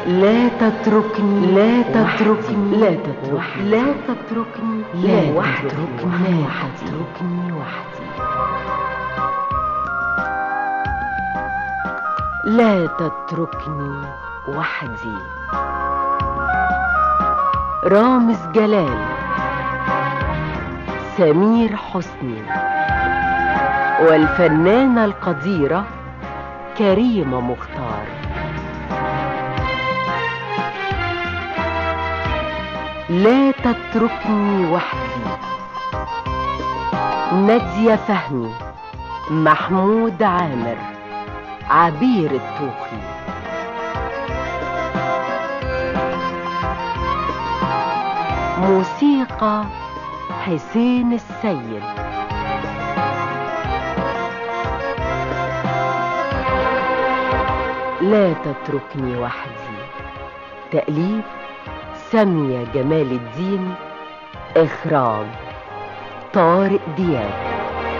لا تتركني لا تتركني لا تتركني لا تتركني لا تتركني لا تتركني وحدي لا تتركني وحدي رامز جلال سمير حسني والفنانة القديرة كريمة مختار لا تتركني وحدي نادية فهمي محمود عامر عبير التوخي موسيقى حسين السيد لا تتركني وحدي تأليف سامية جمال الدين إخراج طارق دياب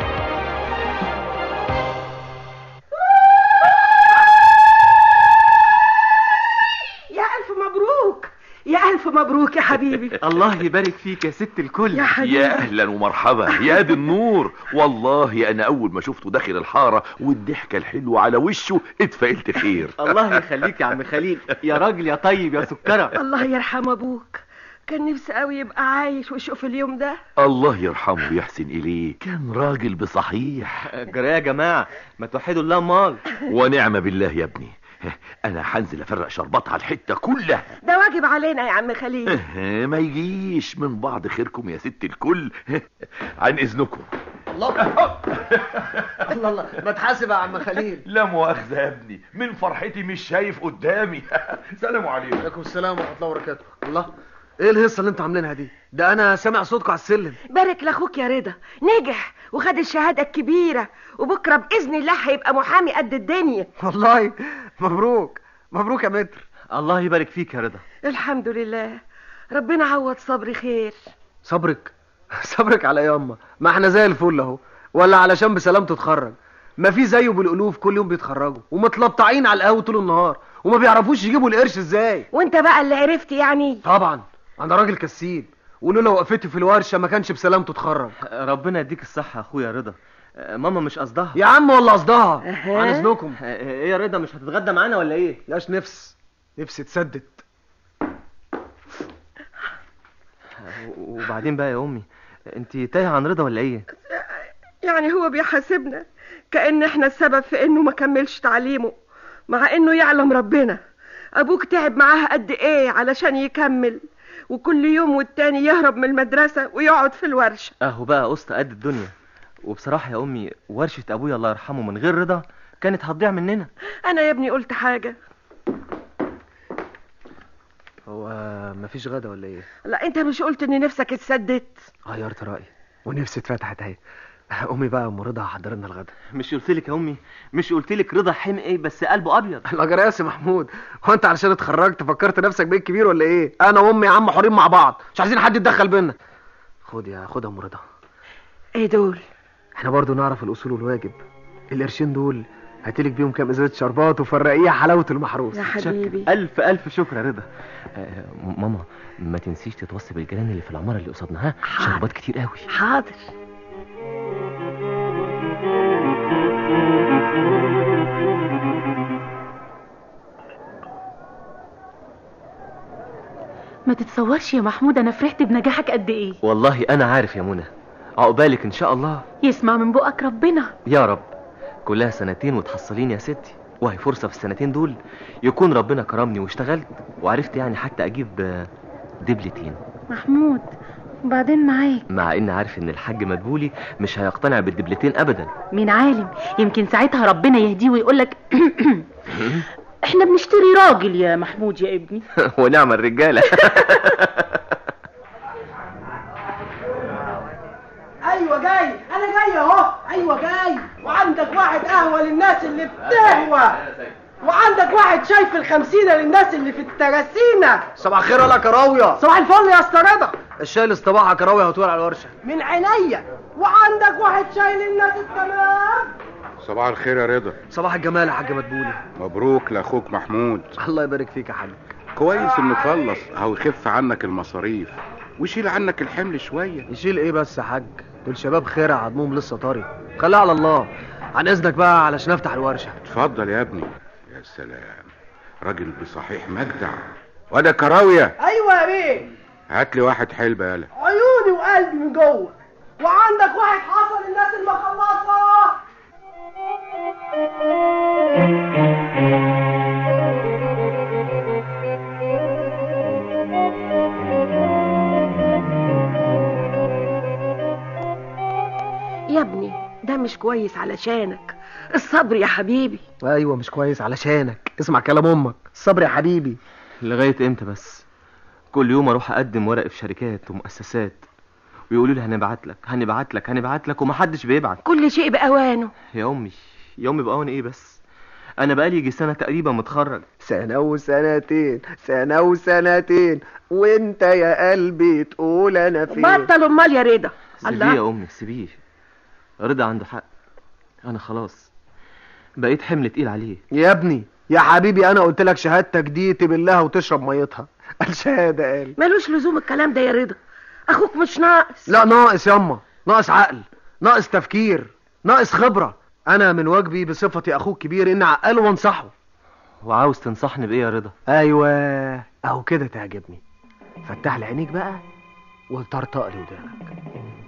يا ألف مبروك يا ألف مبروك يا حبيبي الله يبارك فيك يا ست الكل يا حبيبي يا اهلا ومرحبا يا دي النور والله انا اول ما شفته داخل الحاره والضحكه الحلوه على وشه اتفائلت خير الله يخليك يا عم خليل يا راجل يا طيب يا سكرة الله يرحم أبوك كان نفسي قوي يبقى عايش ويشوف اليوم ده الله يرحمه ويحسن اليه كان راجل بصحيح جرى يا جماعة ما توحدوا الله مال ونعم بالله يا ابني انا هنزل افرق شربات على الحته كلها ده واجب علينا يا عم خليل ما يجيش من بعض خيركم يا ست الكل عن اذنكم الله الله الله ما تحاسب يا عم خليل لا مؤاخذه يا ابني من فرحتي مش شايف قدامي سلام عليكم عليكم السلام ورحمه الله وبركاته الله ايه الهصه اللي انتوا عاملينها دي ده انا سامع صوتكم على السلم بارك لاخوك يا رضا نجح وخد الشهاده الكبيره وبكره باذن الله هيبقى محامي قد الدنيا والله مبروك مبروك يا متر الله يبارك فيك يا رضا الحمد لله ربنا عوض صبري خير صبرك صبرك على ياما ما احنا زي الفل اهو ولا علشان بسلام تتخرج ما في زيه بالالوف كل يوم بيتخرجوا ومتلطعين على القهوه طول النهار وما بيعرفوش يجيبوا القرش ازاي وانت بقى اللي عرفت يعني طبعا انا راجل كسيب ولولا وقفتي في الورشه ما كانش بسلام تتخرج ربنا يديك الصحة يا اخويا رضا ماما مش قصدها يا عم والله قصدها أها. عن اذنكم ايه يا رضا مش هتتغدى معانا ولا ايه لاش نفس نفسي تسدد وبعدين بقى يا امي انت تايه عن رضا ولا ايه يعني هو بيحاسبنا كأن احنا السبب في انه ما كملش تعليمه مع انه يعلم ربنا ابوك تعب معاه قد ايه علشان يكمل وكل يوم والتاني يهرب من المدرسة ويقعد في الورشة اهو بقى قسط قد الدنيا وبصراحة يا امي ورشة ابويا الله يرحمه من غير رضا كانت هتضيع مننا انا يا ابني قلت حاجة هو مفيش غدا ولا ايه لا انت مش قلت ان نفسك اتسدت غيرت رايي ونفسي اتفتحت اهي امي بقى ام رضا حضر لنا الغدا مش قلت لك يا امي مش قلت لك رضا حمقي ايه بس قلبه ابيض الاجر يا محمود هو انت علشان اتخرجت فكرت نفسك بيت كبير ولا ايه انا وامي يا عم حورين مع بعض مش عايزين حد يتدخل بينا خد يا خد يا ام رضا ايه دول احنا برضو نعرف الاصول والواجب القرشين دول هاتلك بيهم كام ازازه شربات وفرقيها حلاوه المحروس يا حبيبي الف الف شكر يا رضا آه ماما ما تنسيش تتوصي بالجيران اللي في العماره اللي قصادنا ها حاضر. شربات كتير قوي حاضر ما تتصورش يا محمود انا فرحت بنجاحك قد ايه والله انا عارف يا منى عقبالك ان شاء الله يسمع من بقك ربنا يا رب كلها سنتين وتحصلين يا ستي وهي فرصة في السنتين دول يكون ربنا كرمني واشتغلت وعرفت يعني حتى اجيب آه، دبلتين محمود وبعدين معاك مع ان عارف ان الحاج مدبولي مش هيقتنع بالدبلتين ابدا مين عالم يمكن ساعتها ربنا يهديه ويقولك احنا بنشتري راجل يا محمود يا ابني ونعم الرجالة ايوه جاي انا جاي اهو ايوه جاي وعندك واحد قهوه للناس اللي بتهوى وعندك واحد شاي في الخمسينه للناس اللي في التراسينه صباح الخير يا كراويه صباح الفل يا اسطى رضا الشاي الاصطباح يا كراويه هتقول على الورشه من عينيا وعندك واحد شاي للناس التمام صباح الخير يا رضا صباح الجمال يا حاج مدبولي مبروك لاخوك محمود الله يبارك فيك يا حاج كويس انه خلص اهو يخف عنك المصاريف ويشيل عنك الحمل شويه يشيل ايه بس يا حاج دول شباب خير عضمهم لسه طري خليها على الله عن اذنك بقى علشان افتح الورشه اتفضل يا ابني يا سلام راجل بصحيح مجدع وده كراويه ايوه يا بيه هات لي واحد حلبة يالا عيوني وقلبي من جوه وعندك واحد حصل الناس المخلصه يا ابني ده مش كويس علشانك الصبر يا حبيبي ايوه مش كويس علشانك اسمع كلام امك الصبر يا حبيبي لغاية امتى بس كل يوم اروح اقدم ورق في شركات ومؤسسات ويقولوا لي هنبعت لك هنبعت لك هنبعت لك ومحدش بيبعت كل شيء بأوانه يا امي يا امي بقى ايه بس انا بقالي يجي سنة تقريبا متخرج سنة وسنتين سنة وسنتين وانت يا قلبي تقول انا فين بطل امال يا رضا سيبيه يا امي سيبيه رضا عنده حق انا خلاص بقيت حمل تقيل عليه يا ابني يا حبيبي انا قلت لك شهادتك دي تبلها وتشرب ميتها الشهاده قال ملوش لزوم الكلام ده يا رضا اخوك مش ناقص لا ناقص ياما ناقص عقل ناقص تفكير ناقص خبره انا من واجبي بصفتي اخوك كبير ان اعقله وانصحه وعاوز تنصحني بايه يا رضا ايوه اهو كده تعجبني فتح لي عينيك بقى وطرطق لي ودانك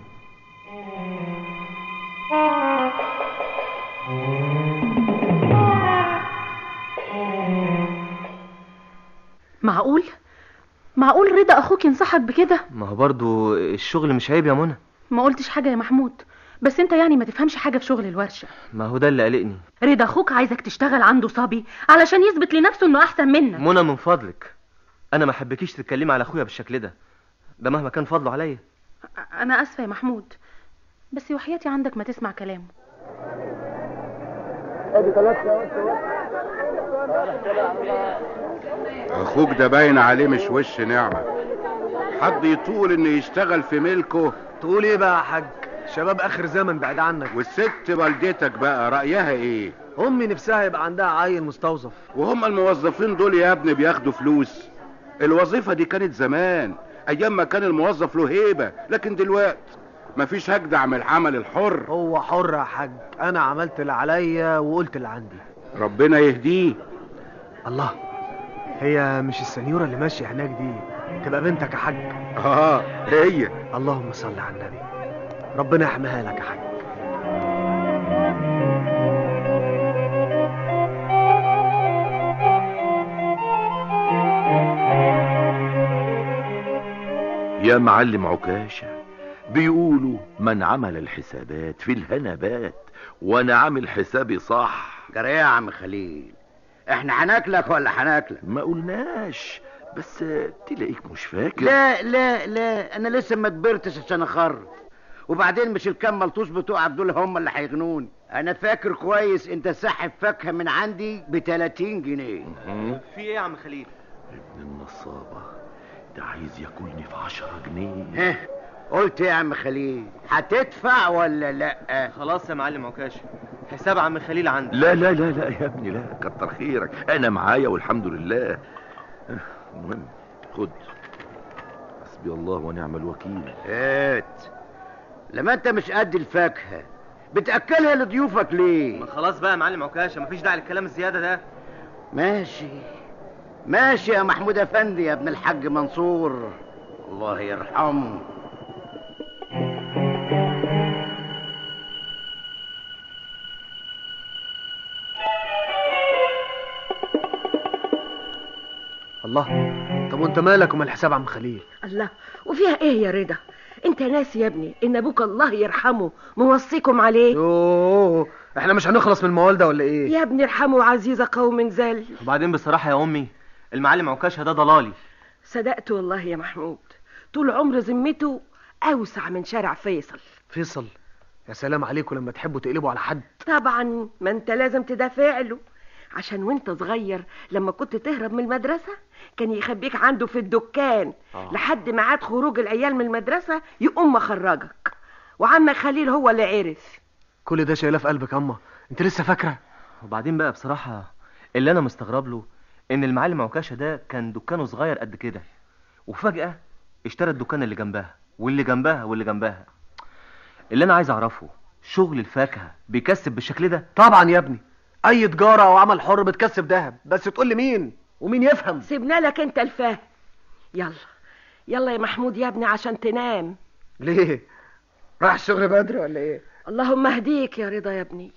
معقول معقول رضا اخوك ينصحك بكده ما هو برضو الشغل مش عيب يا منى ما قلتش حاجه يا محمود بس انت يعني ما تفهمش حاجه في شغل الورشه ما هو ده اللي قلقني رضا اخوك عايزك تشتغل عنده صبي علشان يثبت لنفسه انه احسن منك منى من فضلك انا ما حبكيش تتكلمي على اخويا بالشكل ده ده مهما كان فضله عليا انا اسفه يا محمود بس وحياتي عندك ما تسمع كلامه اخوك ده باين عليه مش وش نعمه حد يطول انه يشتغل في ملكه تقول ايه بقى يا حاج شباب اخر زمن بعد عنك والست والدتك بقى رايها ايه امي نفسها يبقى عندها عيل مستوظف وهم الموظفين دول يا ابني بياخدوا فلوس الوظيفه دي كانت زمان ايام ما كان الموظف له هيبه لكن دلوقتي مفيش هجدع من العمل الحر هو حر يا حاج انا عملت اللي عليا وقلت اللي عندي ربنا يهديه الله هي مش السنيوره اللي ماشيه هناك دي تبقى بنتك يا حاج اه هي اللهم صل على النبي ربنا يحميها لك يا حاج يا معلم عكاشة بيقولوا من عمل الحسابات في الهنبات وانا عامل حسابي صح جرى ايه يا عم خليل احنا هناكلك ولا هناكلك ما قلناش بس تلاقيك مش فاكر لا لا لا انا لسه ما كبرتش عشان اخرج وبعدين مش الكام ملطوش بتوعك دول هم اللي هيغنوني انا فاكر كويس انت ساحب فاكهه من عندي ب 30 جنيه مم. في ايه يا عم خليل ابن النصابة ده عايز ياكلني في عشرة جنيه ها قلت ايه يا عم خليل هتدفع ولا لا خلاص يا معلم عكاش حساب عم خليل عندي لا لا لا لا يا ابني لا كتر خيرك انا معايا والحمد لله المهم خد حسبي الله ونعم الوكيل هات لما انت مش قد الفاكهه بتاكلها لضيوفك ليه ما خلاص بقى يا معلم عكاشة مفيش داعي للكلام الزيادة ده ماشي ماشي يا محمود افندي يا ابن الحاج منصور الله يرحمه الله طب وانت مالك ومال الحساب عم خليل الله وفيها ايه يا رضا انت ناسي يا ابني ان ابوك الله يرحمه موصيكم عليه يوه احنا مش هنخلص من الموال ده ولا ايه يا ابني ارحموا عزيز قوم ذل وبعدين بصراحة يا امي المعلم عكاشة ده ضلالي صدقت والله يا محمود طول عمر ذمته اوسع من شارع فيصل فيصل يا سلام عليكم لما تحبوا تقلبوا على حد طبعا ما انت لازم تدافع له عشان وانت صغير لما كنت تهرب من المدرسة كان يخبيك عنده في الدكان آه. لحد ميعاد خروج العيال من المدرسة يقوم مخرجك وعمك خليل هو اللي عرف كل ده شايلاه في قلبك اما انت لسه فاكره وبعدين بقى بصراحة اللي انا مستغرب له ان المعلم عكاشه ده كان دكانه صغير قد كده وفجاه اشترى الدكان اللي جنبها واللي جنبها واللي جنبها اللي انا عايز اعرفه شغل الفاكهه بيكسب بالشكل ده طبعا يا ابني اي تجاره او عمل حر بتكسب ذهب بس تقول لي مين ومين يفهم سيبنا لك انت الفهم يلا يلا يا محمود يا ابني عشان تنام ليه راح الشغل بدري ولا ايه اللهم اهديك يا رضا يا ابني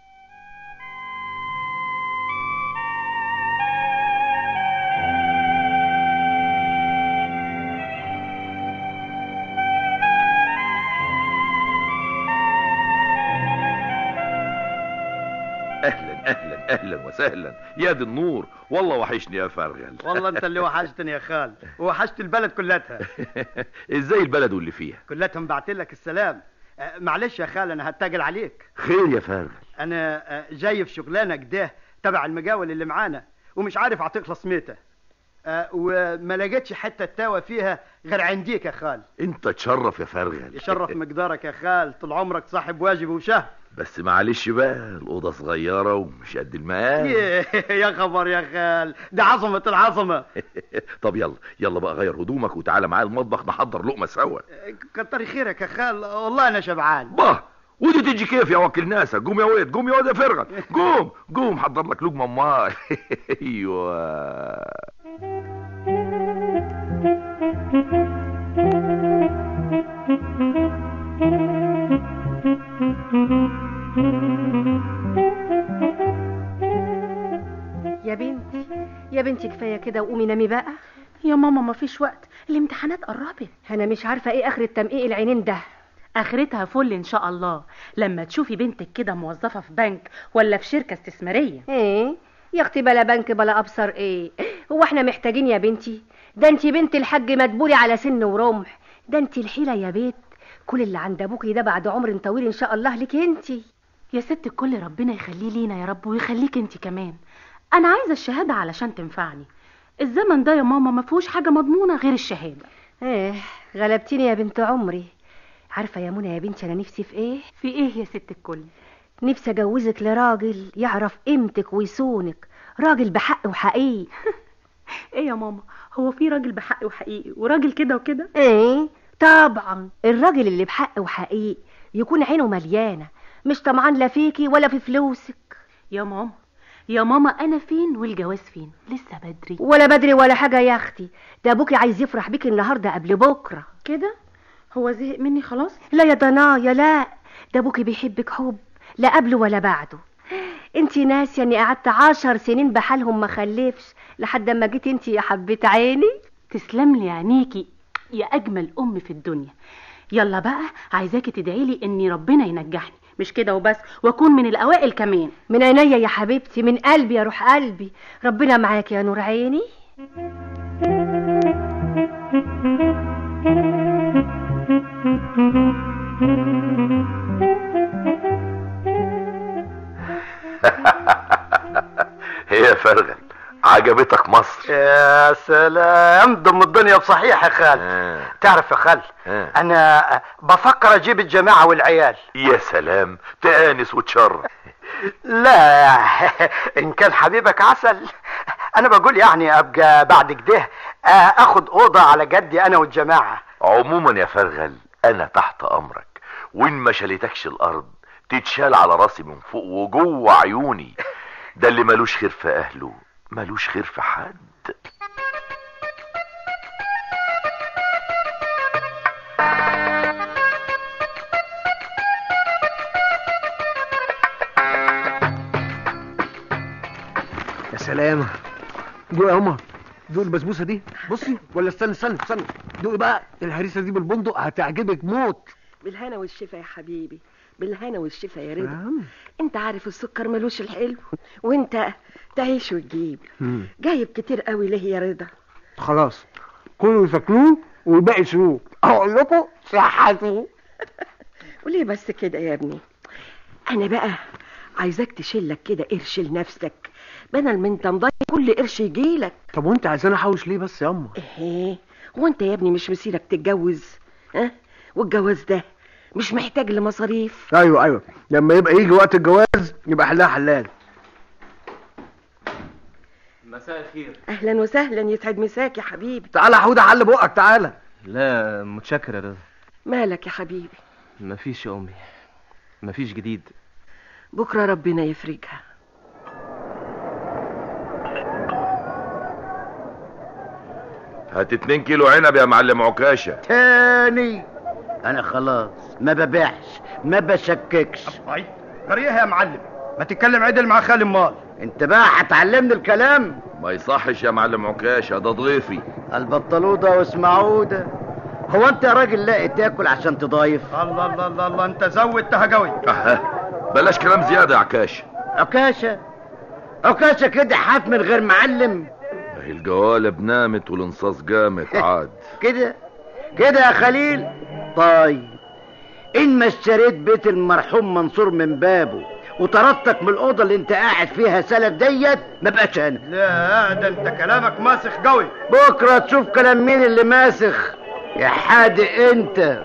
اهلا اهلا اهلا وسهلا يا دي النور والله وحشني يا فرغل والله انت اللي وحشتني يا خال وحشت البلد كلتها ازاي البلد واللي فيها كلتهم بعت لك السلام آه، معلش يا خال انا هتاجل عليك خير يا فرغل انا آه، جاي في شغلانه كده تبع المجاول اللي معانا ومش عارف هتخلص متى آه، وما لقيتش حته تاوى فيها غير عنديك يا خال انت تشرف يا فرغل يشرف مقدارك يا خال طول عمرك صاحب واجب وشهر بس معلش بقى الأوضة صغيرة ومش قد المقام يا خبر يا خال ده عظمه العظمه طب يلا يلا بقى غير هدومك وتعالى معايا المطبخ نحضر لقمة سوا كتر خيرك يا خال والله انا شبعان باه ودي تيجي كيف يا وكيل ناسك قوم يا ويد قوم يا واد يا فرغل قوم قوم حضر لك لقمة امال ايوه يا بنتي يا بنتي كفايه كده وقومي نامي بقى يا ماما مفيش وقت الامتحانات قربت انا مش عارفه ايه اخر التمقيق العينين ده اخرتها فل ان شاء الله لما تشوفي بنتك كده موظفه في بنك ولا في شركه استثماريه ايه يا اختي بلا بنك بلا ابصر ايه هو احنا محتاجين يا بنتي ده انت بنت الحاج مدبولي على سن ورمح ده انت الحيله يا بيت كل اللي عند ابوكي ده بعد عمر طويل ان شاء الله لك انت يا ست الكل ربنا يخليه لينا يا رب ويخليك انت كمان انا عايزه الشهاده علشان تنفعني الزمن ده يا ماما ما فيهوش حاجه مضمونه غير الشهاده ايه غلبتيني يا بنت عمري عارفه يا منى يا بنتي انا نفسي في ايه في ايه يا ست الكل نفسي اجوزك لراجل يعرف قيمتك ويصونك راجل بحق وحقيقي ايه يا ماما هو في راجل بحق وحقيقي وراجل كده وكده ايه طبعا الراجل اللي بحق وحقيقي يكون عينه مليانه مش طمعان لا فيكي ولا في فلوسك يا ماما يا ماما انا فين والجواز فين لسه بدري ولا بدري ولا حاجه يا اختي ده ابوكي عايز يفرح بيكي النهارده قبل بكره كده هو زهق مني خلاص لا يا ضنايا لا ده ابوكي بيحبك حب لا قبله ولا بعده انتي ناسيه اني قعدت عشر سنين بحالهم ما خلفش لحد ما جيت انتي يا حبيت عيني تسلم لي عينيكي يا اجمل ام في الدنيا يلا بقى عايزاكي تدعي لي اني ربنا ينجحني مش كده وبس واكون من الاوائل كمان من عينيا يا حبيبتي من قلبي يا روح قلبي ربنا معاك يا نور عيني هي يا فرغل عجبتك مصر يا سلام ضم الدنيا بصحيح يا خال آه. تعرف يا خال آه. انا بفكر اجيب الجماعه والعيال يا سلام تآنس وتشرف لا ان كان حبيبك عسل انا بقول يعني ابقى بعد كده آه، اخد اوضه على جدي انا والجماعه عموما يا فرغل انا تحت امرك وان ما شالتكش الارض تتشال على راسي من فوق وجوه عيوني ده اللي ملوش خير في اهله ملوش خير في حد يا سلام دوقي يا هما دوقي البسبوسه دي بصي ولا استنى استنى استنى دوقي بقى الهريسه دي بالبندق هتعجبك موت بالهنا والشفا يا حبيبي بالهنا والشفا يا رضا نعم. انت عارف السكر ملوش الحلو وانت تعيش وتجيب مم. جايب كتير قوي ليه يا رضا خلاص كلوا سكنوه والباقي سلوك اقول لكم صحتي وليه بس كده يا ابني انا بقى عايزاك تشيلك كده قرش لنفسك بدل ما انت مضيع كل قرش يجيلك طب وانت عايزاني احوش ليه بس يا اما ايه هو انت يا ابني مش مسيرك تتجوز ها والجواز ده مش محتاج لمصاريف ايوه ايوه لما يبقى يجي وقت الجواز يبقى حلها حلال ما مساء الخير اهلا وسهلا يسعد مساك يا حبيبي تعالى يا حوده حل بقك تعالى لا متشكر يا رضا مالك يا حبيبي مفيش يا امي مفيش جديد بكره ربنا يفرجها هات اتنين كيلو عنب يا معلم عكاشة تاني انا خلاص ما ببيعش ما بشككش طيب قريها يا معلم ما تتكلم عدل مع خالي مال انت بقى هتعلمني الكلام ما يصحش يا معلم عكاشة ده ضيفي البطلوده واسمعوده هو انت يا راجل لاقي تاكل عشان تضايف الله الله الله, الله انت زودتها قوي أه. بلاش كلام زيادة يا عكاشة عكاشة عكاشة كده حاف من غير معلم ما هي الجوالب نامت والانصاص جامت عاد كده كده يا خليل طيب ان ما اشتريت بيت المرحوم منصور من بابه وطردتك من الاوضه اللي انت قاعد فيها سلف ديت ما بقاش انا لا ده انت كلامك ماسخ قوي بكره تشوف كلام مين اللي ماسخ يا حادق انت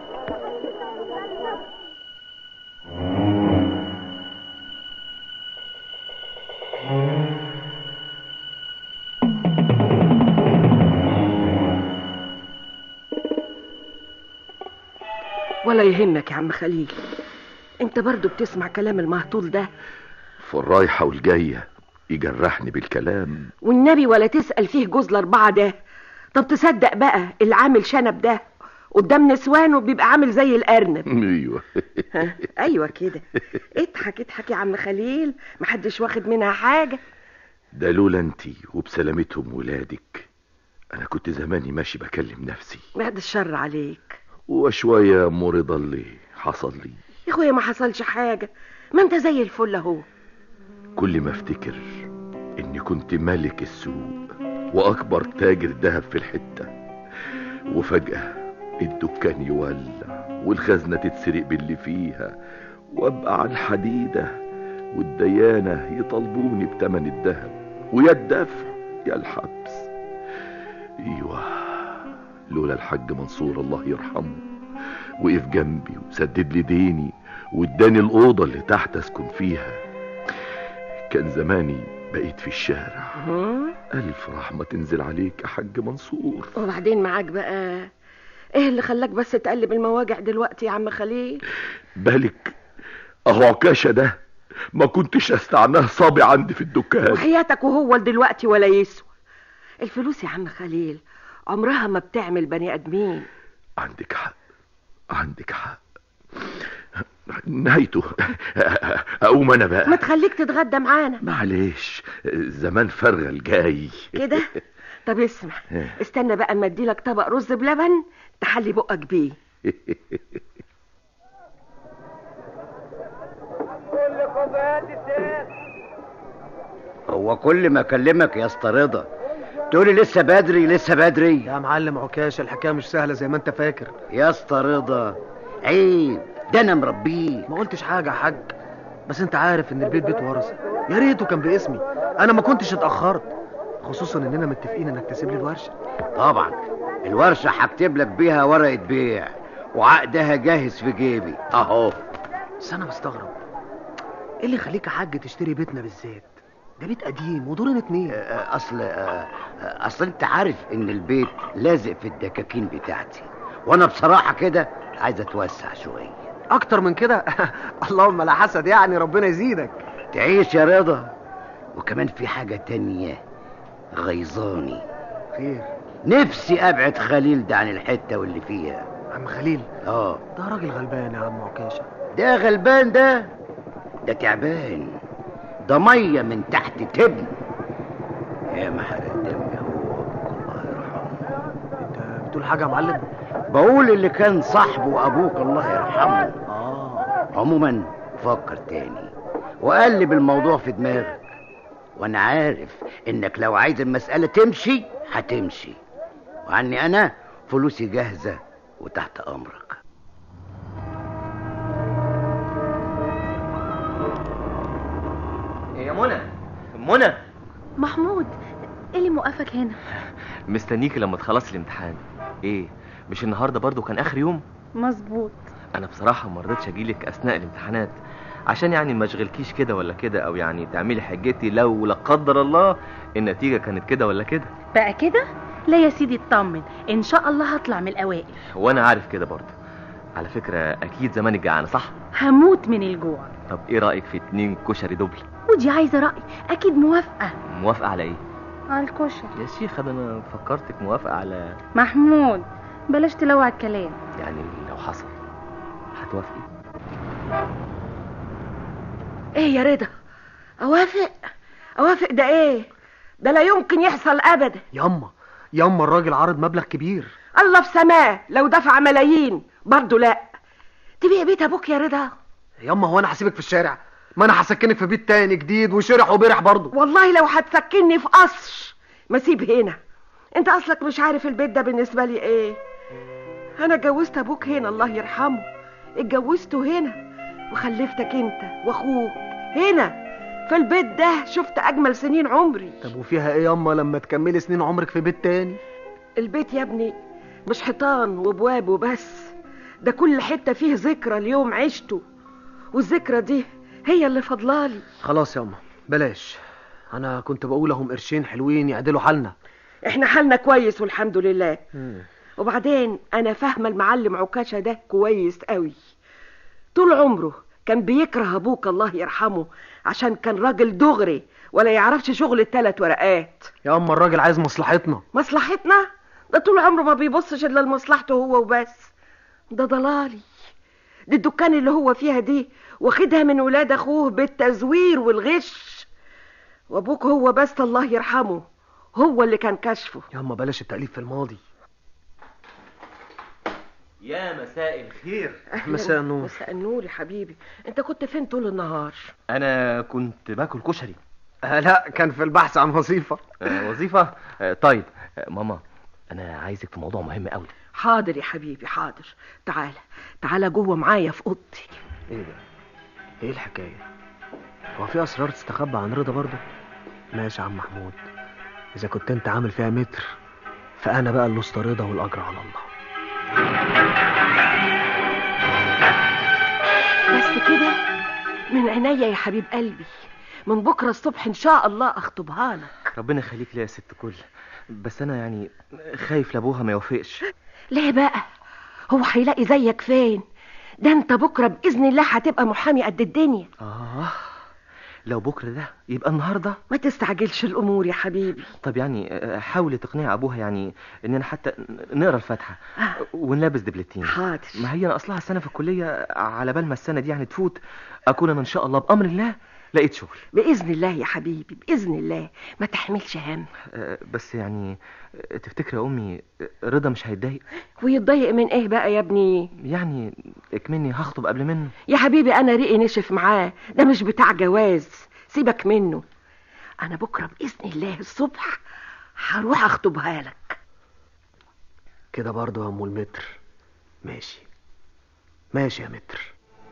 ولا يهمك يا عم خليل انت برضو بتسمع كلام المهطول ده في الرايحة والجاية يجرحني بالكلام والنبي ولا تسأل فيه جوز الأربعة ده طب تصدق بقى اللي عامل شنب ده قدام نسوانه بيبقى عامل زي الأرنب ايوه ها، أيوة كده اضحك اضحك يا عم خليل محدش واخد منها حاجة ده لولا انتي وبسلامتهم ولادك انا كنت زماني ماشي بكلم نفسي بعد الشر عليك وشوية مرضى اللي حصل لي يا اخويا ما حصلش حاجة ما انت زي الفل اهو كل ما افتكر اني كنت ملك السوق واكبر تاجر ذهب في الحتة وفجأة الدكان يولع والخزنة تتسرق باللي فيها وابقى على الحديدة والديانة يطالبوني بتمن الذهب ويا الدفع يا الحبس ايوه لولا الحاج منصور الله يرحمه وقف جنبي وسدد لي ديني واداني الأوضة اللي تحت أسكن فيها كان زماني بقيت في الشارع هم؟ ألف رحمة تنزل عليك يا حاج منصور وبعدين معاك بقى ايه اللي خلاك بس تقلب المواجع دلوقتي يا عم خليل بالك أهو عكاشة ده ما كنتش استعناه صابي عندي في الدكان وحياتك وهو دلوقتي ولا يسوى الفلوس يا عم خليل عمرها ما بتعمل بني ادمين عندك حق عندك حق نهايته أقوم أنا ما بقى تخليك تتغدى معانا معلش زمان فرغل جاي كده طب اسمع استنى بقى اما اديلك طبق رز بلبن تحلي بقك بيه هو كل ما اكلمك يا اسطى رضا تقولي لسه بدري لسه بدري يا معلم عكاشه الحكايه مش سهله زي ما انت فاكر يا اسطى رضا عيب ده انا مربيه ما قلتش حاجه يا حاج بس انت عارف ان البيت بيت ورثه يا ريته كان باسمي انا ما كنتش اتاخرت خصوصا اننا متفقين انك تسيب لي الورشه طبعا الورشه هكتب لك بيها ورقه بيع وعقدها جاهز في جيبي اهو بس انا مستغرب ايه اللي يخليك يا حاج تشتري بيتنا بالذات ده بيت قديم ودورين اتنين آه، اصل آه، آه، اصل انت عارف ان البيت لازق في الدكاكين بتاعتي وانا بصراحه كده عايز اتوسع شويه اكتر من كده اللهم لا حسد يعني ربنا يزيدك تعيش يا رضا وكمان في حاجه تانية غيظاني خير نفسي ابعد خليل ده عن الحته واللي فيها عم خليل اه ده راجل غلبان يا عم عكاشه ده غلبان ده ده تعبان ده ميه من تحت تبن يا محرق دم يا هو الله يرحمه انت بتقول حاجه يا معلم بقول اللي كان صاحبه ابوك الله يرحمه اه عموما فكر تاني وقلب الموضوع في دماغك وانا عارف انك لو عايز المسألة تمشي هتمشي وعني انا فلوسي جاهزة وتحت امرك يا منى منى محمود ايه اللي موقفك هنا مستنيكي لما تخلصي الامتحان ايه مش النهارده برضو كان اخر يوم مظبوط انا بصراحه ما رضيتش اجيلك اثناء الامتحانات عشان يعني ما اشغلكيش كده ولا كده او يعني تعملي حجتي لو لا قدر الله النتيجه كانت كده ولا كده بقى كده لا يا سيدي اطمن ان شاء الله هطلع من الاوائل وانا عارف كده برضه على فكره اكيد زمانك جعانه صح هموت من الجوع طب ايه رايك في اتنين كشري دبل ودي عايزه راي اكيد موافقه موافقه على ايه على الكشري يا شيخ ده انا فكرتك موافقه على محمود بلاش تلوع الكلام يعني لو حصل هتوافقي ايه يا رضا اوافق اوافق ده ايه ده لا يمكن يحصل ابدا ياما ياما الراجل عرض مبلغ كبير الله في سماه لو دفع ملايين برضه لا تبيع بيت ابوك يا رضا ياما هو انا هسيبك في الشارع ما انا هسكنك في بيت تاني جديد وشرح وبرح برضه والله لو هتسكني في قصر ما سيب هنا انت اصلك مش عارف البيت ده بالنسبه لي ايه انا اتجوزت ابوك هنا الله يرحمه اتجوزته هنا وخلفتك انت واخوك هنا في البيت ده شفت اجمل سنين عمري طب وفيها ايه ياما لما تكملي سنين عمرك في بيت تاني البيت يا ابني مش حيطان وبواب وبس ده كل حته فيه ذكرى اليوم عشته والذكرى دي هي اللي فضلالي خلاص ياما بلاش انا كنت بقول لهم قرشين حلوين يعدلوا حالنا احنا حالنا كويس والحمد لله وبعدين انا فاهمه المعلم عكاشه ده كويس قوي طول عمره كان بيكره ابوك الله يرحمه عشان كان راجل دغري ولا يعرفش شغل التلات ورقات يا اما الراجل عايز مصلحتنا مصلحتنا ده طول عمره ما بيبصش الا لمصلحته هو وبس ده ضلالي دي الدكان اللي هو فيها دي واخدها من ولاد اخوه بالتزوير والغش وابوك هو بس الله يرحمه هو اللي كان كشفه يا اما بلاش التأليف في الماضي يا مساء الخير أهلاً. مساء النور. مساء النور يا حبيبي انت كنت فين طول النهار انا كنت باكل كشري آه لا كان في البحث عن وظيفة آه وظيفه آه طيب آه ماما انا عايزك في موضوع مهم قوي حاضر يا حبيبي حاضر تعالى تعالى جوه معايا في اوضتي ايه ده ايه الحكاية هو في اسرار تستخبى عن رضا برضه ماشي يا عم محمود اذا كنت انت عامل فيها متر فانا بقى اللي اسطى رضا والاجر على الله بس كده من عينيا يا حبيب قلبي من بكره الصبح ان شاء الله اخطبها لك ربنا يخليك ليا يا ست كل بس انا يعني خايف لابوها ما يوافقش ليه بقى هو هيلاقي زيك فين ده انت بكره باذن الله هتبقى محامي قد الدنيا اه لو بكره ده يبقى النهارده ما تستعجلش الامور يا حبيبي طب يعني آه، حاولي تقنعي ابوها يعني اننا حتى نقرا الفاتحه ونلبس دبلتين حاضر ما هي انا اصلها السنه في الكليه على بال ما السنه دي يعني تفوت اكون انا ان شاء الله بامر الله لقيت شغل باذن الله يا حبيبي باذن الله ما تحملش هم آه، بس يعني آه، تفتكري يا امي آه، رضا مش هيتضايق ويتضايق من ايه بقى يا ابني يعني اكمني هخطب قبل منه يا حبيبي انا ريقي نشف معاه ده مش بتاع جواز سيبك منه انا بكره باذن الله الصبح هروح اخطبها لك كده برضه يا ام المتر ماشي ماشي يا متر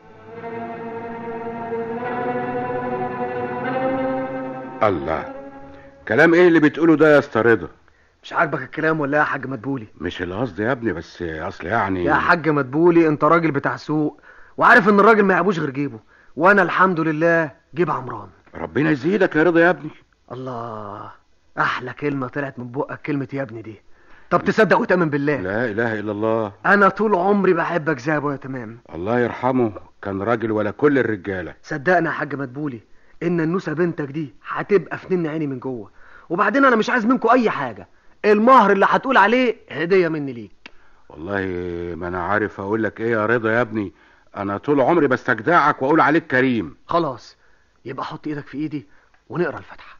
الله كلام ايه اللي بتقوله ده يا اسطى رضا مش عاجبك الكلام ولا إيه يا حاج مدبولي مش القصد يا ابني بس اصل يعني يا حاج مدبولي انت راجل بتاع سوق وعارف ان الراجل ما يعبوش غير جيبه وانا الحمد لله جيب عمران ربنا يزيدك يا رضا يا ابني الله احلى كلمه طلعت من بقك كلمه يا ابني دي طب تصدق وتامن بالله لا اله الا الله انا طول عمري بحبك زي ابويا تمام الله يرحمه كان راجل ولا كل الرجاله صدقني يا حاج مدبولي ان النوسه بنتك دي هتبقى في نن عيني من جوه وبعدين انا مش عايز منكم اي حاجه المهر اللي هتقول عليه هديه مني ليك والله ما انا عارف اقول لك ايه يا رضا يا ابني انا طول عمري بستجدعك واقول عليك كريم خلاص يبقى حط ايدك في ايدي ونقرا الفاتحه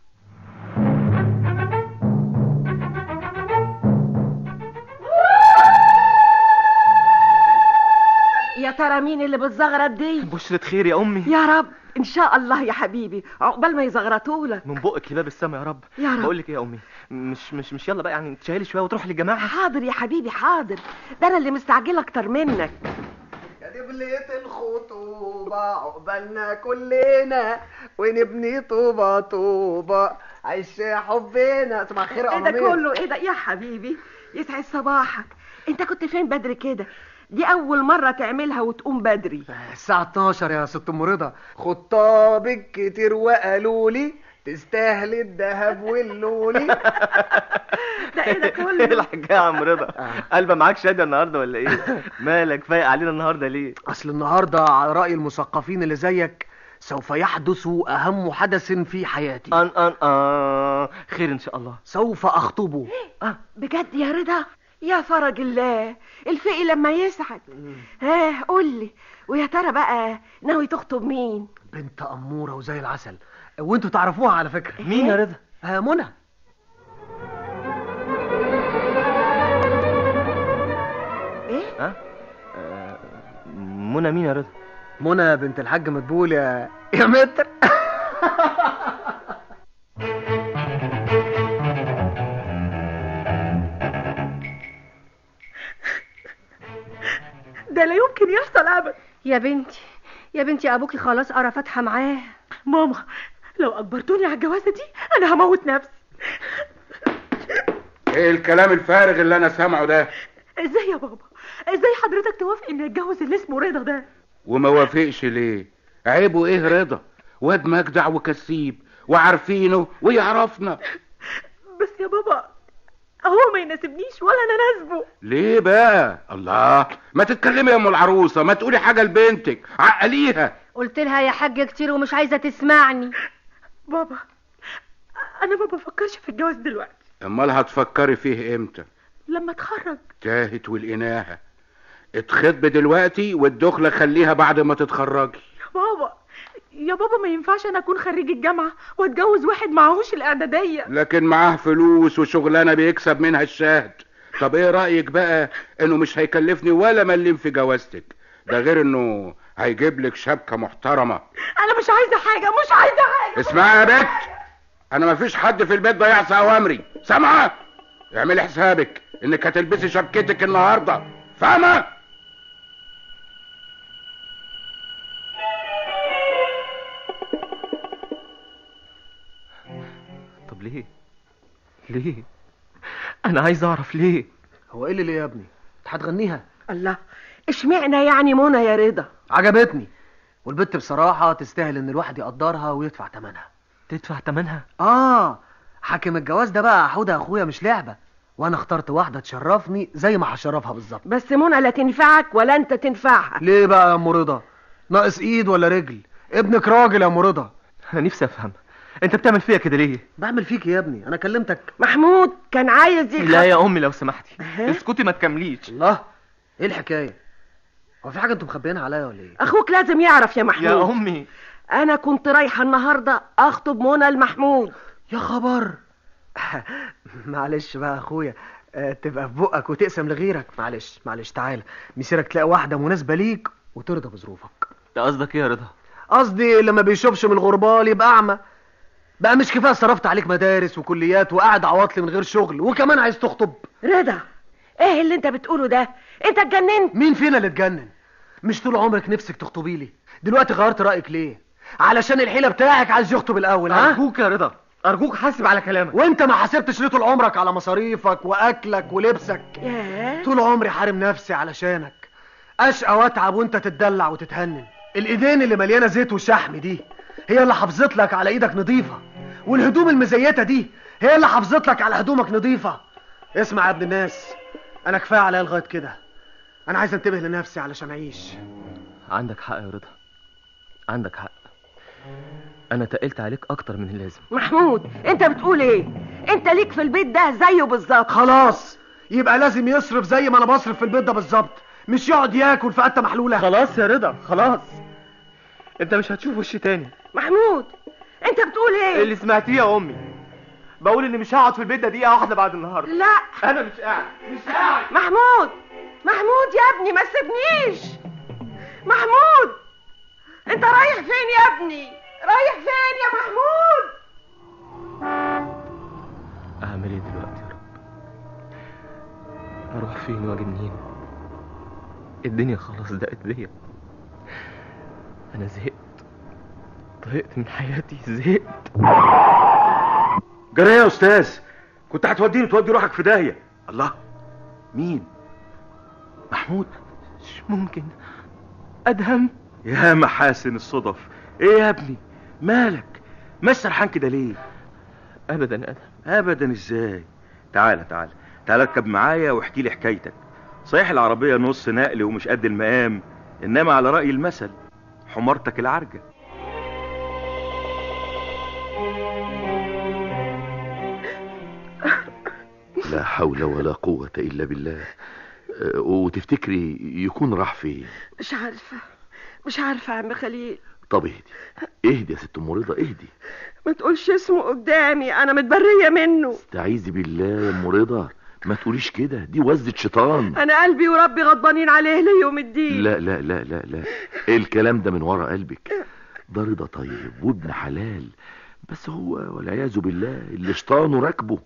يا ترى مين اللي بتزغرط دي بشرة خير يا امي يا رب ان شاء الله يا حبيبي عقبال ما يزغرطولك من بقك لباب السما يا رب يا رب. بقول لك ايه يا امي مش مش مش يلا بقى يعني تشيلي شويه وتروحي للجماعه حاضر يا حبيبي حاضر ده انا اللي مستعجله اكتر منك يا دبلة الخطوبة عقبالنا كلنا ونبني طوبة طوبة عيش حبنا صباح الخير يا ايه ده أمير. كله ايه ده يا حبيبي يسعد صباحك انت كنت فين بدري كده دي اول مرة تعملها وتقوم بدري الساعة 12 يا ست ام رضا خطابك كتير وقالوا لي تستاهل الذهب واللولي ده ايه ده ايه كله الحكايه يا عم رضا قلبه معاك شادي النهارده ولا ايه مالك فايق علينا النهارده ليه اصل النهارده على رأي المثقفين اللي زيك سوف يحدث اهم حدث في حياتي ان ان ان خير ان شاء الله سوف اخطبه بجد يا رضا يا فرج الله الفقي لما يسعد ها قول لي ويا ترى بقى ناوي تخطب مين بنت اموره وزي العسل وانتوا تعرفوها على فكره مين يا رضا آه منى ها آه، منى مين يا رضا منى بنت الحاج مدبول يا يا متر ده لا يمكن يحصل ابدا يا بنتي يا بنتي ابوكي خلاص قرا فاتحه معاه ماما لو اجبرتوني على الجوازه دي انا هموت نفسي ايه الكلام الفارغ اللي انا سامعه ده ازاي يا بابا ازاي حضرتك توافق اني اتجوز اللي اسمه رضا ده وما وافقش ليه عيبه ايه رضا واد مجدع وكسيب وعارفينه ويعرفنا بس يا بابا هو ما يناسبنيش ولا انا ناسبه ليه بقى الله ما تتكلمي يا ام العروسه ما تقولي حاجه لبنتك عقليها قلت لها يا حاج كتير ومش عايزه تسمعني بابا انا ما بفكرش في الجواز دلوقتي امال هتفكري فيه امتى لما اتخرج تاهت والإناهة اتخطب دلوقتي والدخلة خليها بعد ما تتخرجي يا بابا يا بابا ما ينفعش انا اكون خريج الجامعه واتجوز واحد معهوش الاعداديه لكن معاه فلوس وشغلانة بيكسب منها الشهد طب ايه رأيك بقى انه مش هيكلفني ولا مليم في جوازتك ده غير انه هيجيب لك شبكة محترمة انا مش عايزه حاجه مش عايزه حاجه اسمعي يا بت انا مفيش حد في البيت ضيعصي اوامري سامعة اعملي حسابك انك هتلبسي شبكتك النهاردة فاهمة طب ليه ليه انا عايز اعرف ليه هو ايه اللي ليه يا ابني انت هتغنيها الله اشمعنى يعني منى يا رضا عجبتني والبت بصراحه تستاهل ان الواحد يقدرها ويدفع ثمنها تدفع تمنها اه حاكم الجواز ده بقى حوده يا اخويا مش لعبه وانا اخترت واحده تشرفني زي ما هشرفها بالظبط بس منى لا تنفعك ولا انت تنفعها ليه بقى يا ام رضا ناقص ايد ولا رجل ابنك راجل يا ام رضا انا نفسي افهم انت بتعمل فيا كده ليه بعمل فيك يا ابني انا كلمتك محمود كان عايز يخ... لا يا امي لو سمحتي اسكتي ما تكمليش الله ايه الحكايه هو في حاجه انتوا مخبيينها عليا ولا ايه اخوك لازم يعرف يا محمود يا امي انا كنت رايحه النهارده اخطب منى المحمود يا خبر معلش بقى يا اخويا آه، تبقى في بقك وتقسم لغيرك معلش معلش تعالى مسيرك تلاقي واحده مناسبه ليك وترضى بظروفك ده قصدك ايه يا رضا قصدي اللي ما بيشوفش من الغربال يبقى اعمى بقى مش كفايه صرفت عليك مدارس وكليات وقاعد عواطلي من غير شغل وكمان عايز تخطب رضا ايه اللي انت بتقوله ده انت اتجننت مين فينا اللي اتجنن مش طول عمرك نفسك تخطبي لي دلوقتي غيرت رايك ليه علشان الحيله بتاعك عايز يخطب الاول ها ارجوك يا رضا ارجوك حاسب على كلامك وانت ما حسبتش ليه طول عمرك على مصاريفك واكلك ولبسك ياه طول عمري حارم نفسي علشانك اشقى واتعب وانت تتدلع وتتهنن الايدين اللي مليانه زيت وشحم دي هي اللي حافظت لك على ايدك نظيفه والهدوم المزيته دي هي اللي حافظت لك على هدومك نظيفه اسمع يا ابن الناس انا كفايه عليا لغايه كده انا عايز انتبه لنفسي علشان اعيش عندك حق يا رضا عندك حق انا تقلت عليك اكتر من اللازم محمود انت بتقول ايه انت ليك في البيت ده زيه بالظبط خلاص يبقى لازم يصرف زي ما انا بصرف في البيت ده بالظبط مش يقعد ياكل في قته محلوله خلاص يا رضا خلاص انت مش هتشوف وشي تاني محمود انت بتقول ايه اللي سمعتيه يا امي بقول اني مش هقعد في البيت ده دقيقه واحده بعد النهارده لا انا مش قاعد مش قاعد محمود محمود يا ابني ما تسيبنيش محمود انت رايح فين يا ابني رايح فين يا محمود اعمل ايه دلوقتي يا رب اروح فين واجي منين الدنيا خلاص ضاقت بيا انا زهقت طهقت من حياتي زهقت جرى يا استاذ كنت هتوديني تودي روحك في داهيه الله مين محمود مش ممكن ادهم يا محاسن الصدف ايه يا ابني مالك مش سرحان كده ليه ابدا ادهم ابدا ازاي تعالى تعالى تعالى اركب معايا واحكي لي حكايتك صحيح العربيه نص نقل ومش قد المقام انما على راي المثل حمارتك العرجه لا حول ولا قوة إلا بالله أه، وتفتكري يكون راح فين مش عارفة مش عارفة يا عم خليل طب اهدي اهدي يا ست ام رضا اهدي ما تقولش اسمه قدامي انا متبرية منه تعيذي بالله يا ام رضا ما تقوليش كده دي وزة شيطان انا قلبي وربي غضبانين عليه ليوم الدين لا لا لا لا لا الكلام ده من ورا قلبك ده رضا طيب وابن حلال بس هو والعياذ بالله اللي شيطانه راكبه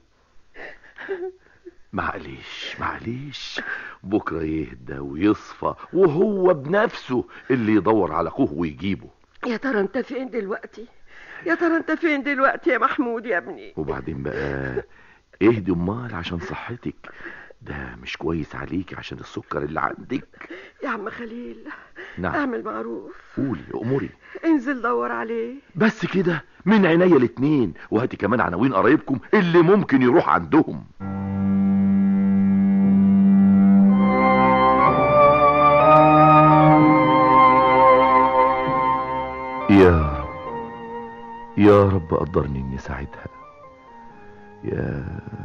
معلش معلش بكرة يهدى ويصفى وهو بنفسه اللي يدور على اخوه ويجيبه يا ترى انت فين دلوقتي يا ترى انت فين دلوقتي يا محمود يا ابني وبعدين بقى اهدي امال عشان صحتك ده مش كويس عليك عشان السكر اللي عندك يا عم خليل نعم. اعمل معروف قولي اموري انزل دور عليه بس كده من عينيا الاتنين وهاتي كمان عناوين قرايبكم اللي ممكن يروح عندهم يا رب يا رب قدرني اني ساعدها يا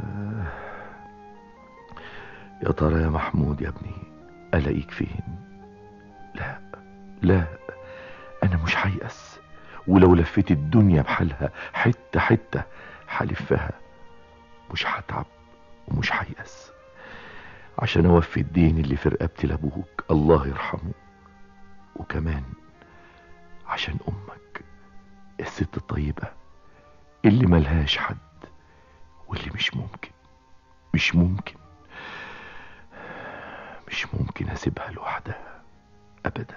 يا ترى يا محمود يا ابني الاقيك فين لا لا انا مش هيأس ولو لفيت الدنيا بحالها حتة حتة هلفها مش هتعب ومش هيأس عشان اوفي الدين اللي في رقبتي لابوك الله يرحمه وكمان عشان امك الست الطيبة اللي ملهاش حد واللي مش ممكن مش ممكن مش ممكن اسيبها لوحدها ابدا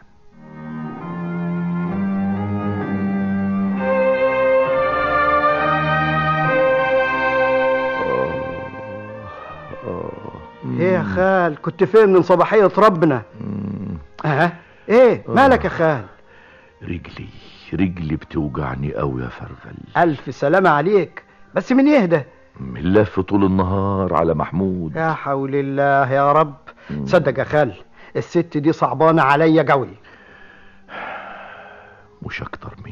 ايه يا خال كنت فين من صباحية ربنا اه ايه مالك يا خال رجلي رجلي بتوجعني قوي يا فرغل الف سلامة عليك بس من يهدى من لف طول النهار على محمود يا حول الله يا رب تصدق يا خال الست دي صعبانة عليا قوي مش اكتر مني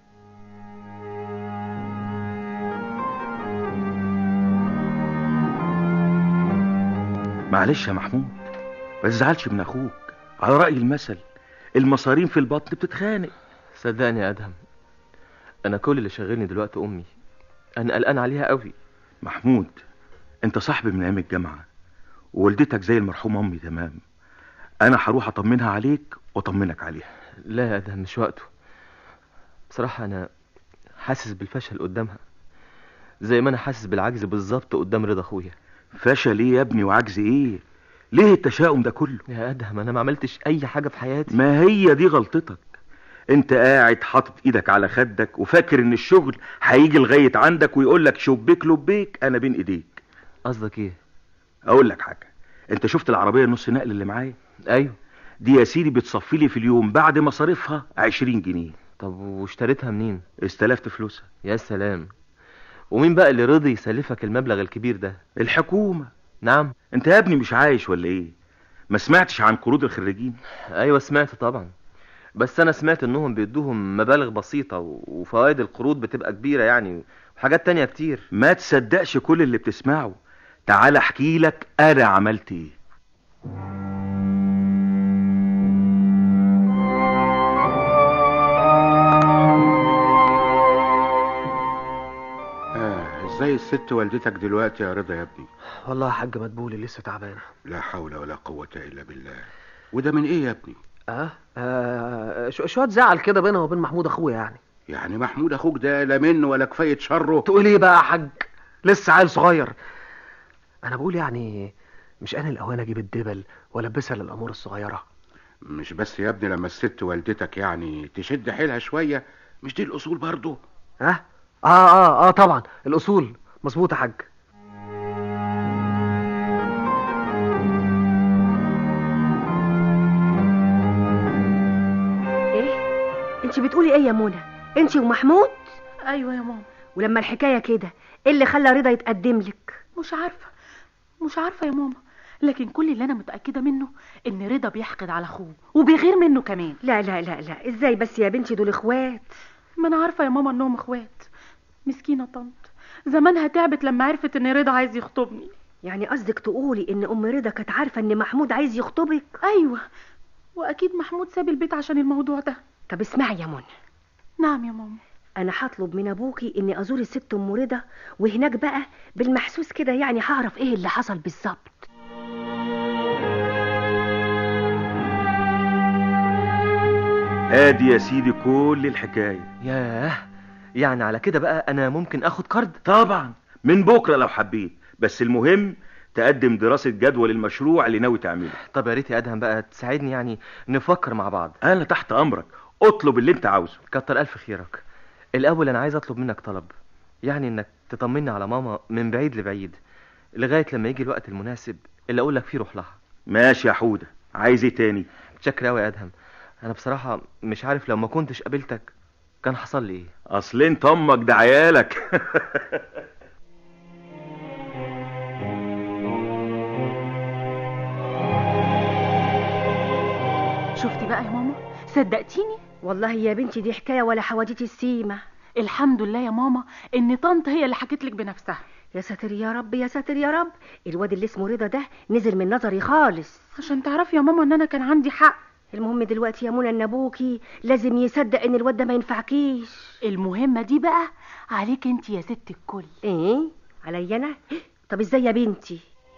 معلش يا محمود ما تزعلش من اخوك على رأي المثل المصارين في البطن بتتخانق صدقني يا ادهم انا كل اللي شاغلني دلوقتي امي انا قلقان عليها قوي محمود انت صاحبي من ايام الجامعة ووالدتك زي المرحومة امي تمام انا هروح اطمنها عليك واطمنك عليها لا يا ادهم مش وقته بصراحة انا حاسس بالفشل قدامها زي ما انا حاسس بالعجز بالظبط قدام رضا اخويا فشل ايه يا ابني وعجز ايه ليه التشاؤم ده كله يا ادهم انا ما عملتش اي حاجة في حياتي ما هي دي غلطتك انت قاعد حاطط ايدك على خدك وفاكر ان الشغل هيجي لغاية عندك ويقول لك شبيك لبيك انا بين ايديك قصدك ايه اقول لك حاجة انت شفت العربية نص نقل اللي معايا ايوه دي يا سيدي بتصفي لي في اليوم بعد مصاريفها عشرين جنيه طب واشتريتها منين استلفت فلوسها يا سلام ومين بقى اللي رضي يسلفك المبلغ الكبير ده الحكومة نعم انت يا ابني مش عايش ولا ايه ما سمعتش عن قروض الخريجين ايوه سمعت طبعا بس انا سمعت انهم بيدوهم مبالغ بسيطة وفوائد القروض بتبقى كبيرة يعني وحاجات تانية كتير ما تصدقش كل اللي بتسمعه تعال احكي لك انا عملت ايه آه ازاي الست والدتك دلوقتي يا رضا يا ابني والله يا حاج مدبولي لسه تعبانة لا حول ولا قوة الا بالله وده من ايه يا ابني اه, آه شو- شوية زعل كده بينها وبين محمود اخويا يعني يعني محمود اخوك ده لا منه ولا كفاية شره تقول ايه بقى يا حاج لسه عيل صغير انا بقول يعني مش انا الاوان اجيب الدبل والبسها للامور الصغيره مش بس يا ابني لما الست والدتك يعني تشد حيلها شوية مش دي الاصول برضو ها اه اه اه طبعا الاصول مظبوط يا حاج في ايه يا منى انت ومحمود ايوه يا ماما ولما الحكايه كده ايه اللي خلى رضا يتقدم لك مش عارفه مش عارفه يا ماما لكن كل اللي انا متاكده منه ان رضا بيحقد على اخوه وبيغير منه كمان لا لا لا لا ازاي بس يا بنتي دول اخوات ما انا عارفه يا ماما انهم اخوات مسكينه طنط زمانها تعبت لما عرفت ان رضا عايز يخطبني يعني قصدك تقولي ان ام رضا كانت عارفه ان محمود عايز يخطبك ايوه واكيد محمود ساب البيت عشان الموضوع ده طب اسمعي يا منى نعم يا ماما انا هطلب من ابوكي اني ازور الست ام رضا وهناك بقى بالمحسوس كده يعني هعرف ايه اللي حصل بالظبط ادي يا سيدي كل الحكايه ياه يعني على كده بقى انا ممكن اخد كارد طبعا من بكره لو حبيت بس المهم تقدم دراسه جدوى للمشروع اللي ناوي تعمله طب يا ريت يا ادهم بقى تساعدني يعني نفكر مع بعض انا تحت امرك اطلب اللي انت عاوزه كتر الف خيرك الاول انا عايز اطلب منك طلب يعني انك تطمني على ماما من بعيد لبعيد لغايه لما يجي الوقت المناسب اللي اقول لك فيه روح لها ماشي يا حوده عايز ايه تاني متشكر قوي يا ادهم انا بصراحه مش عارف لو ما كنتش قابلتك كان حصل لي ايه اصل انت امك ده عيالك شفتي بقى يا ماما صدقتيني والله يا بنتي دي حكايه ولا حواديت السيمه الحمد لله يا ماما ان طنط هي اللي حكت لك بنفسها يا ساتر يا رب يا ساتر يا رب الواد اللي اسمه رضا ده نزل من نظري خالص عشان تعرفي يا ماما ان انا كان عندي حق المهم دلوقتي يا منى ان ابوكي لازم يصدق ان الواد ده ما ينفعكيش المهمه دي بقى عليك انت يا ست الكل ايه عليا انا طب ازاي يا بنتي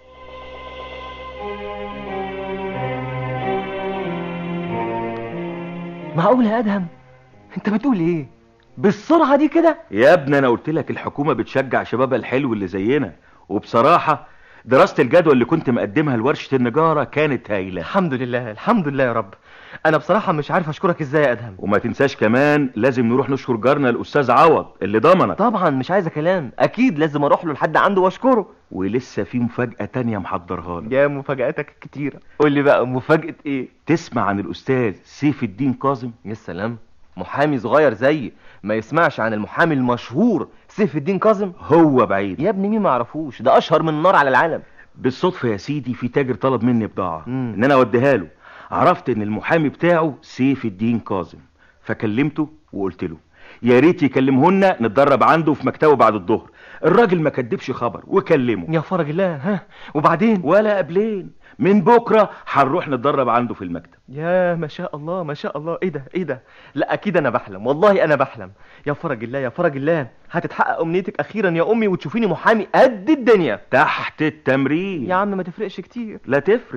معقول يا ادهم انت بتقول ايه بالسرعه دي كده يا ابني انا قلت لك الحكومه بتشجع شبابها الحلو اللي زينا وبصراحه دراسه الجدوى اللي كنت مقدمها لورشه النجاره كانت هايله الحمد لله الحمد لله يا رب انا بصراحه مش عارف اشكرك ازاي يا ادهم وما تنساش كمان لازم نروح نشكر جارنا الاستاذ عوض اللي ضمنك طبعا مش عايزه كلام اكيد لازم اروح له لحد عنده واشكره ولسه في مفاجاه تانية محضرها لك يا مفاجاتك الكتيره قول لي بقى مفاجاه ايه تسمع عن الاستاذ سيف الدين كاظم يا سلام محامي صغير زيي ما يسمعش عن المحامي المشهور سيف الدين كاظم هو بعيد يا ابني مين ما يعرفوش ده اشهر من نار على العالم بالصدفه يا سيدي في تاجر طلب مني بضاعه مم. ان انا اوديها له عرفت ان المحامي بتاعه سيف الدين كاظم فكلمته وقلت له يا ريت يكلمهن نتدرب عنده في مكتبه بعد الظهر الراجل ما كدبش خبر وكلمه يا فرج الله ها وبعدين ولا قبلين من بكره هنروح نتدرب عنده في المكتب يا ما شاء الله ما شاء الله ايه ده ايه ده لا اكيد انا بحلم والله انا بحلم يا فرج الله يا فرج الله هتتحقق امنيتك اخيرا يا امي وتشوفيني محامي قد الدنيا تحت التمرين يا عم ما تفرقش كتير لا تفرق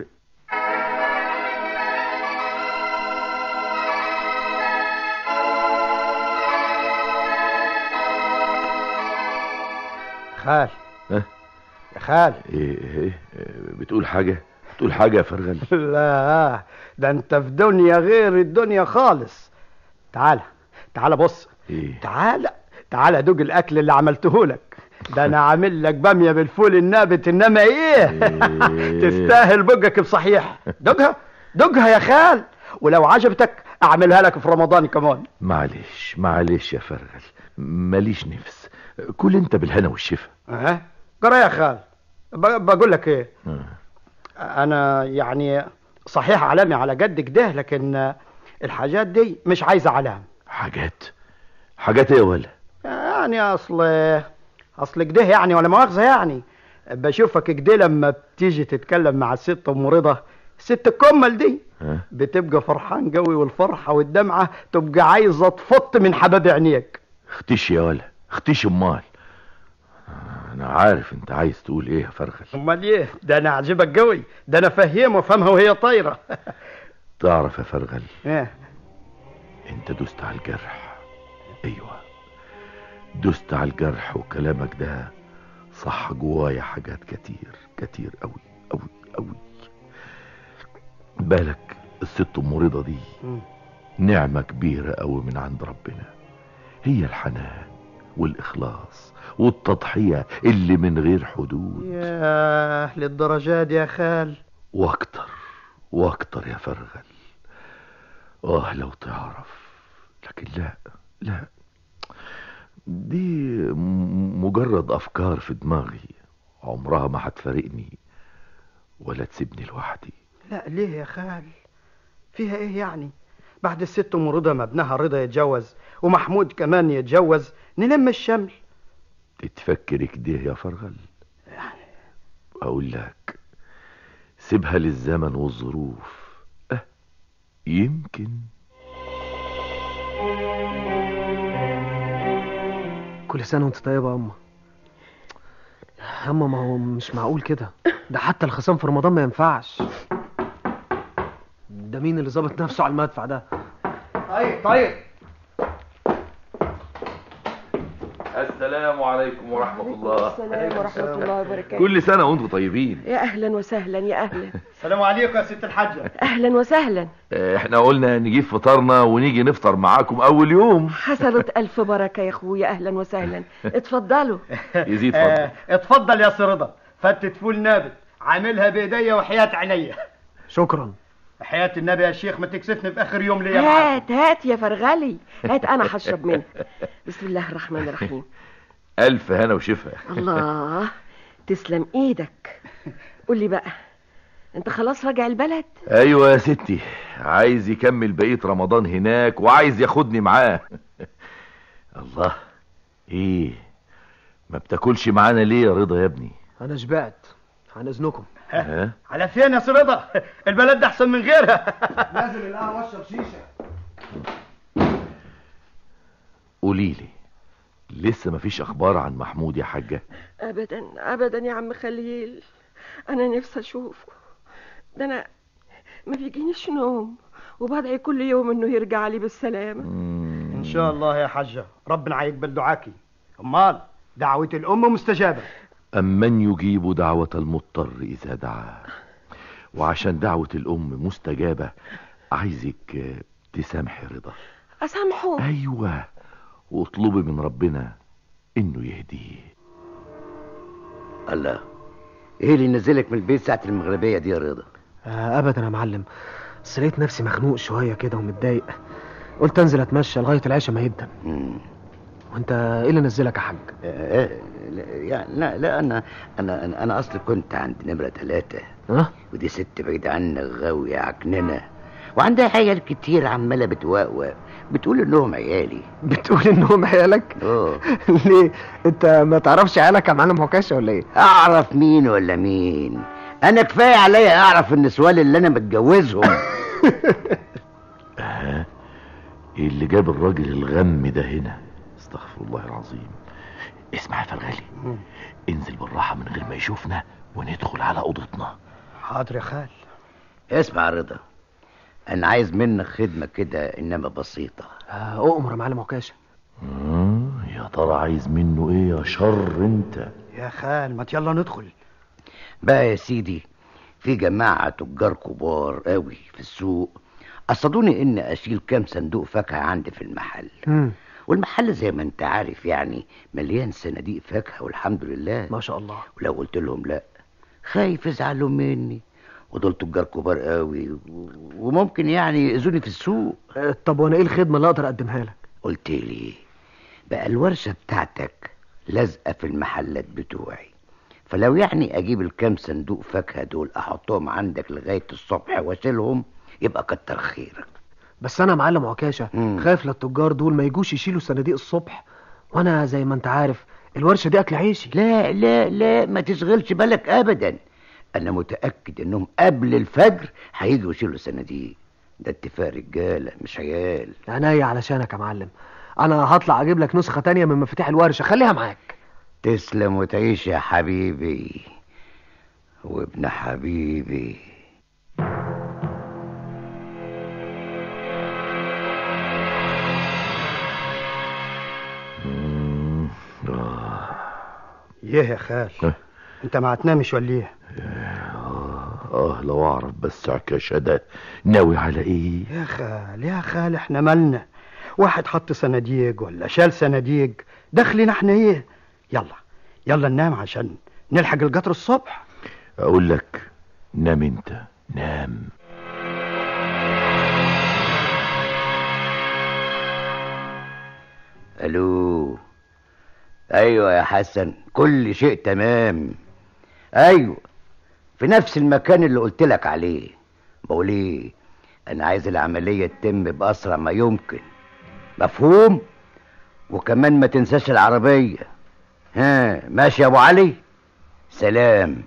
خال ها يا خال ايه ايه بتقول حاجه بتقول حاجه يا فرغل لا ده انت في دنيا غير الدنيا خالص تعالى تعالى بص ايه تعالى تعالى دوق الاكل اللي عملته لك ده انا عامل لك باميه بالفول النابت انما ايه, إيه؟ تستاهل بقك بصحيح دوقها دوقها يا خال ولو عجبتك اعملها لك في رمضان كمان معلش معلش يا فرغل ماليش نفس كل انت بالهنا والشفا ها قرا يا خال بقول لك ايه اه. انا يعني صحيح علامي على قد كده لكن الحاجات دي مش عايزه علام حاجات حاجات ايه ولا يعني اصل اصل كده يعني ولا مؤاخذه يعني بشوفك كده لما بتيجي تتكلم مع الست ام رضا ست الكمل دي ها؟ بتبقى فرحان قوي والفرحه والدمعه تبقى عايزه تفط من حباب عينيك اختش يا ولا اختش امال انا عارف انت عايز تقول ايه يا فرغل امال ايه ده انا عجبك قوي ده انا فهمه وافهمها وهي طايره تعرف يا فرغل ايه انت دوست على الجرح ايوه دوست على الجرح وكلامك ده صح جوايا حاجات كتير كتير قوي قوي قوي بالك الست ام رضا دي نعمة كبيرة قوي من عند ربنا هي الحنان والإخلاص والتضحية اللي من غير حدود ياه للدرجة دي يا خال واكتر واكتر يا فرغل اه لو تعرف لكن لا لا دي م- مجرد افكار في دماغي عمرها ما هتفارقني ولا تسيبني لوحدي لا ليه يا خال فيها ايه يعني بعد الست ام رضا ما ابنها رضا يتجوز ومحمود كمان يتجوز نلم الشمل تتفكر كده يا فرغل اقول لك سيبها للزمن والظروف اه يمكن كل سنة وانت طيبة يا أما يا أما ما هو مش معقول كده ده حتى الخصام في رمضان ما ينفعش ده مين اللي ظابط نفسه على المدفع ده طيب طيب السلام عليكم ورحمة الله السلام ورحمة الله وبركاته كل سنة وانتم طيبين يا أهلا وسهلا يا أهلا السلام عليكم يا ست الحاجة أهلا وسهلا احنا قلنا نجيب فطارنا ونيجي نفطر معاكم اول يوم حصلت ألف بركة يا أخويا أهلا وسهلا اتفضلوا يزيد آه، فضل اتفضل يا سي رضا فتة فول نابت عاملها بايديا وحياة عينيا شكرا حياة النبي يا شيخ ما تكسفني في اخر يوم ليا معاك هات هات يا فرغلي هات أنا هشرب منها بسم الله الرحمن الرحيم الف هنا وشفا الله تسلم ايدك قول لي بقى انت خلاص راجع البلد ايوه يا ستي عايز يكمل بقية رمضان هناك وعايز ياخدني معاه الله ايه ما بتاكلش معانا ليه يا رضا يا ابني أنا شبعت عن إذنكم ها على فين يا سي رضا البلد ده احسن من غيرها لازم القهوة واشرب شيشة قولي لي لسه مفيش اخبار عن محمود يا حاجة ابدا ابدا يا عم خليل انا نفسي اشوفه ده انا ما بيجينيش نوم وبدعي كل يوم انه يرجع لي بالسلامه ان شاء الله يا حاجة ربنا هيقبل دعاكي امال دعوة الام مستجابة أمن يجيب دعوة المضطر إذا دعاه وعشان دعوة الأم مستجابة عايزك آه، تسامحي رضا اسامحه أيوة واطلبي من ربنا إنه يهديه الله ايه اللي نزلك من البيت ساعة المغربية دي يا رضا آه أبدا يا معلم بس لقيت نفسي مخنوق شوية كده ومتضايق قلت أنزل أتمشى لغاية العشاء ما يبدأ مم. وأنت إيه اللي نزلك يا حاج؟ آه، آه، لا يعني لا, لا انا انا انا, أنا اصلي كنت عند نمرة ثلاثة ها؟ ودي ست بعيدة عنك غاوية عكننة وعندها عيال كتير عمالة بتواقوا بتقول انهم عيالي بتقول إنهم عيالك؟ اه ليه؟ أنت ما تعرفش عيالك يا معلم عكاشة ولا إيه؟ اعرف مين ولا مين انا كفاية عليا اعرف النسوان اللي انا متجوزهم ها إيه اللي جاب الراجل الغم ده هنا استغفر الله العظيم اسمع يا فرغلي انزل بالراحة من غير ما يشوفنا وندخل على أوضتنا حاضر يا خال اسمع يا رضا انا عايز منك خدمة كده انما بسيطة آه أؤمر يا معلم عكاشة آه، يا ترى عايز منه ايه يا شر انت يا خال ما يلا ندخل بقى يا سيدي في جماعة تجار كبار قوي في السوق قصدوني ان اشيل كام صندوق فاكهة عندي في المحل مم. والمحل زي ما انت عارف يعني مليان صناديق فاكهة والحمد لله ما شاء الله ولو قلت لهم لا خايف يزعلوا مني ودول تجار كبار قوي و- وممكن يعني يأذوني في السوق آه طب وأنا إيه الخدمة اللي أقدر أقدمها لك؟ قلت لي بقى الورشة بتاعتك لازقة في المحلات بتوعي فلو يعني اجيب الكام صندوق فاكهة دول احطهم عندك لغاية الصبح واشيلهم يبقى كتر خيرك بس أنا يا معلم عكاشة مم. خايف للتجار دول ما يجوش يشيلوا صناديق الصبح وأنا زي ما أنت عارف الورشة دي أكل عيشي لا لا لا ما تشغلش بالك ابدا انا متأكد انهم قبل الفجر هيجوا يشيلوا صناديق ده اتفاق رجالة مش عيال عينيا علشانك يا معلم أنا هطلع أجيب لك نسخة تانية من مفاتيح الورشة خليها معاك تسلم وتعيش يا حبيبي وابن حبيبي مم، آه يه يا خال اه. انت ما هتنامش ولا ايه آه لو أعرف بس عكاشة ده ناوي على إيه يا خال يا خال احنا مالنا واحد حط صناديق ولا شال صناديق دخلنا احنا ايه يلا يلا ننام عشان نلحق القطر الصبح أقول لك نام أنت نام الو ايوه يا حسن كل شيء تمام ايوه في نفس المكان اللي قلت لك عليه بقول ايه انا عايز العمليه تتم باسرع ما يمكن مفهوم وكمان ما تنساش العربيه ها ماشي يا ابو علي سلام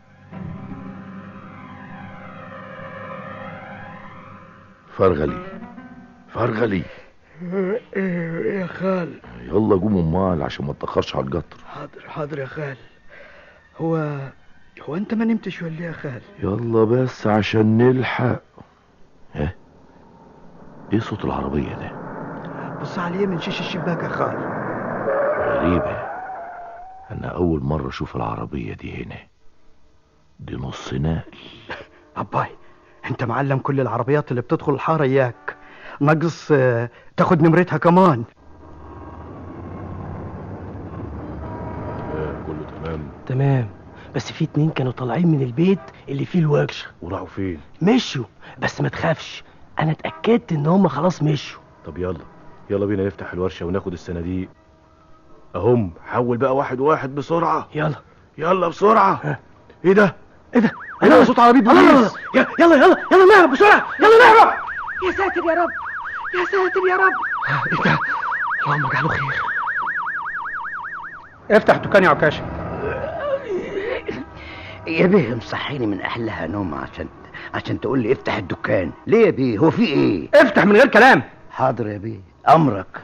فرغلي فرغلي يا خال يلا قوم امال عشان ما تاخرش على القطر حاضر حاضر يا خال هو هو انت ما نمتش ولا إيه يا خال يلا بس عشان نلحق ها ايه صوت العربية ده بص عليه من شيش الشباك يا خال غريبة انا اول مرة اشوف العربية دي هنا دي نص نقل أباي انت معلم كل العربيات اللي بتدخل الحارة اياك ناقص آه، تاخد نمرتها كمان كله تمام تمام بس في اتنين كانوا طالعين من البيت اللي فيه الورشة وراحوا فين مشوا بس ما تخافش انا اتأكدت ان هم خلاص مشوا طب يلا يلا بينا نفتح الورشة وناخد الصناديق اهم حول بقى واحد واحد بسرعة يلا يلا بسرعة ايه ده ايه ده ايه ده صوت عربية بوليس يلا يلا يلا يلا نهرب بسرعة يلا نهرب يا ساتر يا رب يا ساتر يا رب ايه ده اللهم اجعله خير افتح دكان يا عكاشة يا بيه مصحيني من احلها نوم عشان عشان تقول لي افتح الدكان ليه يا بيه هو في ايه افتح من غير كلام حاضر يا بيه امرك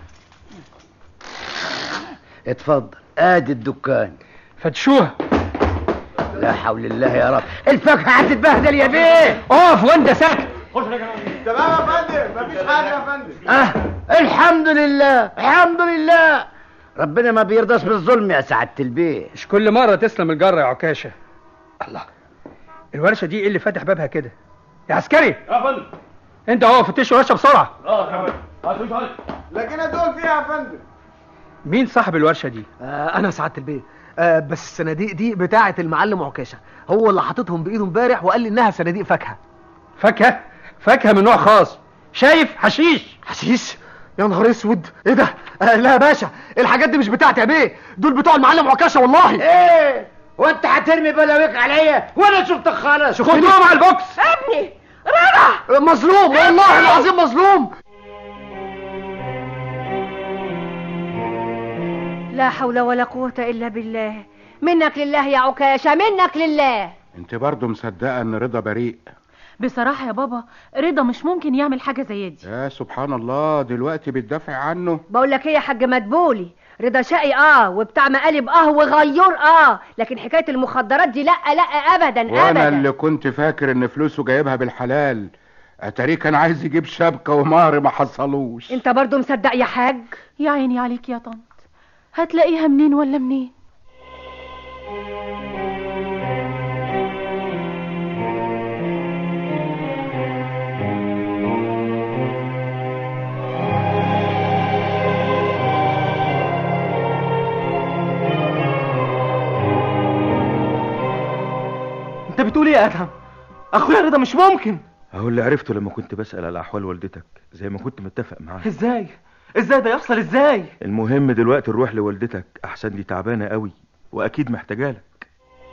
اتفضل ادي الدكان فتشوها لا حول الله يا رب الفاكهه هتتبهدل يا بيه اقف وانت ساكت تمام يا فندم مفيش حاجه يا فندم اه الحمد لله الحمد لله ربنا ما بيرضاش بالظلم يا سعاده البيه مش كل مرة تسلم الجرة يا عكاشة الله الورشة دي ايه اللي فاتح بابها كده يا عسكري يا فندم انت اهو فتش الورشة بسرعة اه يا فندم لكن دول فيها يا فندم مين صاحب الورشة دي آه انا سعاده البيه آه بس الصناديق دي بتاعه المعلم عكاشه هو اللي حاططهم بايده امبارح وقال لي انها صناديق فاكهه فاكهة فاكهة من نوع خاص شايف حشيش حشيش يا نهار اسود ايه ده آه لا يا باشا الحاجات دي مش بتاعتي يا بيه دول بتوع المعلم عكاشه والله ايه وانت هترمي بلاويك عليا وانا شفتك خالص خدوهم على البوكس ابني رضا مظلوم والله العظيم مظلوم لا حول ولا قوة إلا بالله منك لله يا عكاشة منك لله انت برضو مصدقة ان رضا بريء بصراحة يا بابا رضا مش ممكن يعمل حاجة زي دي يا سبحان الله دلوقتي بتدافع عنه بقول لك ايه يا حاج مدبولي رضا شقي اه وبتاع مقالب اه وغيور اه لكن حكاية المخدرات دي لا لا ابدا وانا ابدا اللي كنت فاكر ان فلوسه جايبها بالحلال اتاريه كان عايز يجيب شبكة ومهر ما حصلوش انت برضو مصدق يا حاج يا عيني عليك يا طنط هتلاقيها منين ولا منين انت بتقول ايه يا ادهم اخويا رضا مش ممكن اهو اللي عرفته لما كنت بسأل على احوال والدتك زي ما كنت متفق معاها ازاي ازاي ده يحصل ازاي المهم دلوقتي نروح لوالدتك احسن دي تعبانة قوي واكيد محتاجالك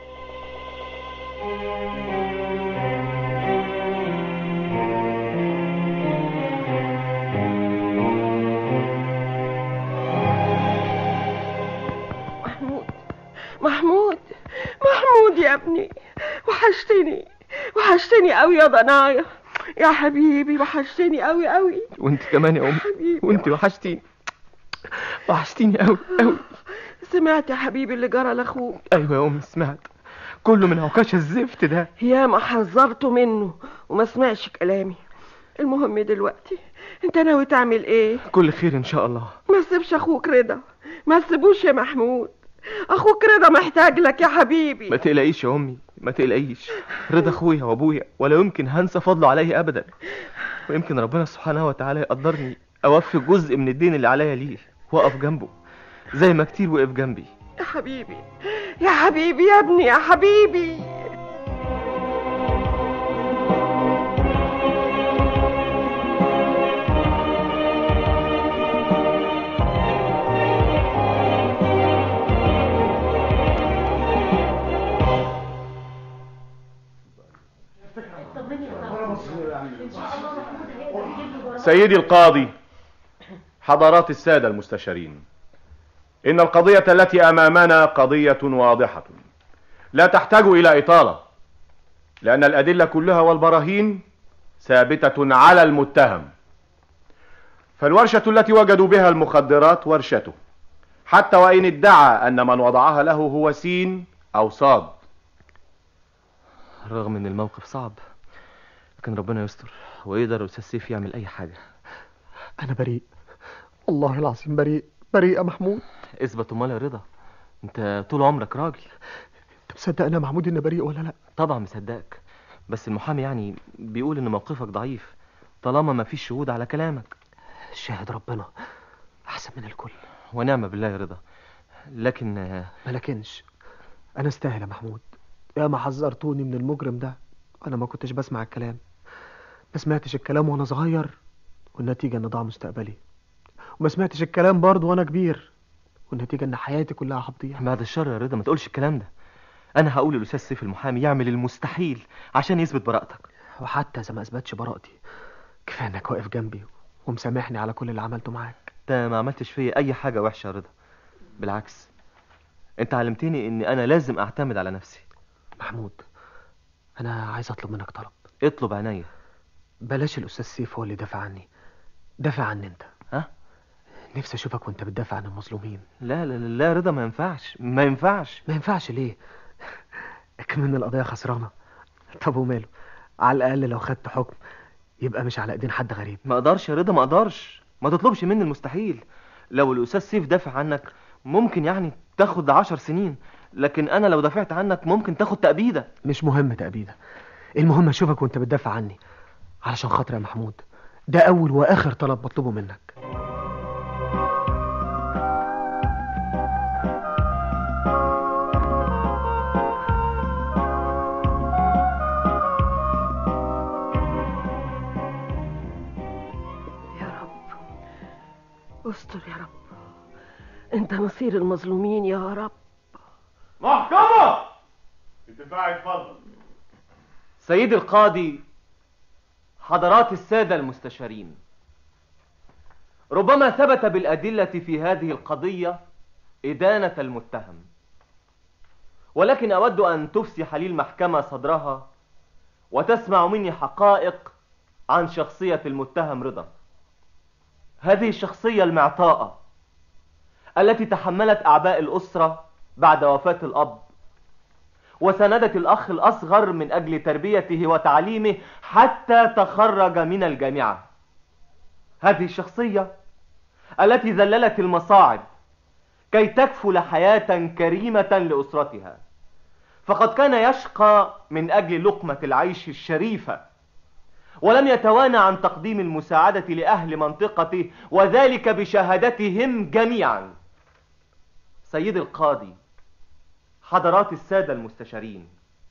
محمود محمود محمود يا ابني وحشتني وحشتني قوي يا ضنايا يا حبيبي وحشتني قوي قوي وانت كمان يا امي وانت وحشتيني وحشتيني قوي قوي سمعت يا حبيبي اللي جرى لاخوك ايوه يا امي سمعت كله من عكاش الزفت ده يا ما حذرته منه وما سمعش كلامي المهم دلوقتي انت ناوي تعمل ايه كل خير ان شاء الله ما تسيبش اخوك رضا ما تسيبوش يا محمود اخوك رضا محتاج لك يا حبيبي ما تقلقيش يا امي ما تقلقيش رضا اخويا وابويا ولا يمكن هنسى فضله عليه ابدا ويمكن ربنا سبحانه وتعالى يقدرني اوفي جزء من الدين اللي عليا ليه واقف جنبه زي ما كتير وقف جنبي يا حبيبي يا حبيبي يا ابني يا حبيبي سيدي القاضي حضرات السادة المستشارين إن القضية التي أمامنا قضية واضحة لا تحتاج إلى إطالة لأن الأدلة كلها والبراهين ثابتة على المتهم فالورشة التي وجدوا بها المخدرات ورشته حتى وإن ادعى أن من وضعها له هو سين أو صاد رغم ان الموقف صعب لكن ربنا يستر ويقدر الاستاذ سيف يعمل اي حاجه انا بريء والله العظيم بريء بريء يا محمود اثبت امال يا رضا انت طول عمرك راجل انت مصدق انا محمود اني بريء ولا لا طبعا مصدقك بس المحامي يعني بيقول ان موقفك ضعيف طالما ما فيش شهود على كلامك شاهد ربنا احسن من الكل ونعم بالله يا رضا لكن آه، ما لكنش انا استاهل يا محمود يا ما حذرتوني من المجرم ده انا ما كنتش بسمع الكلام ما سمعتش الكلام وانا صغير والنتيجه ان ضاع مستقبلي وما سمعتش الكلام برضه وانا كبير والنتيجه ان حياتي كلها هتضيع بعد الشر يا رضا ما تقولش الكلام ده انا هقول للاستاذ سيف المحامي يعمل المستحيل عشان يثبت براءتك وحتى اذا ما اثبتش براءتي كفايه انك واقف جنبي ومسامحني على كل اللي عملته معاك انت ما عملتش فيا اي حاجه وحشه يا رضا بالعكس انت علمتني ان انا لازم اعتمد على نفسي محمود انا عايز اطلب منك طلب اطلب عينيا بلاش الاستاذ سيف هو اللي دافع عني دافع عني انت ها نفسي اشوفك وانت بتدافع عن المظلومين لا لا لا لا يا رضا ما ينفعش ما ينفعش ما ينفعش ليه كمان القضيه خسرانه طب وماله على الاقل لو خدت حكم يبقى مش على ايدين حد غريب ما اقدرش يا رضا ما اقدرش ما تطلبش مني المستحيل لو الاستاذ سيف دافع عنك ممكن يعني تاخد عشر سنين لكن انا لو دافعت عنك ممكن تاخد تأبيدة مش مهم تأبيدة المهم اشوفك وانت بتدافع عني علشان خاطر يا محمود ده اول واخر طلب بطلبه منك يا رب استر يا رب انت نصير المظلومين يا رب محكمة الدفاع اتفضل سيدي القاضي حضرات السادة المستشارين ربما ثبت بالأدلة في هذه القضية إدانة المتهم ولكن أود أن تفسح لي المحكمة صدرها وتسمع مني حقائق عن شخصية المتهم رضا هذه الشخصية المعطاءة التي تحملت أعباء الأسرة بعد وفاة الأب وساندت الأخ الأصغر من أجل تربيته وتعليمه حتى تخرج من الجامعة هذه الشخصية التي ذللت المصاعب كي تكفل حياة كريمة لأسرتها فقد كان يشقى من أجل لقمة العيش الشريفة ولم يتوانى عن تقديم المساعدة لأهل منطقته وذلك بشهادتهم جميعا سيد القاضي حضرات السادة المستشارين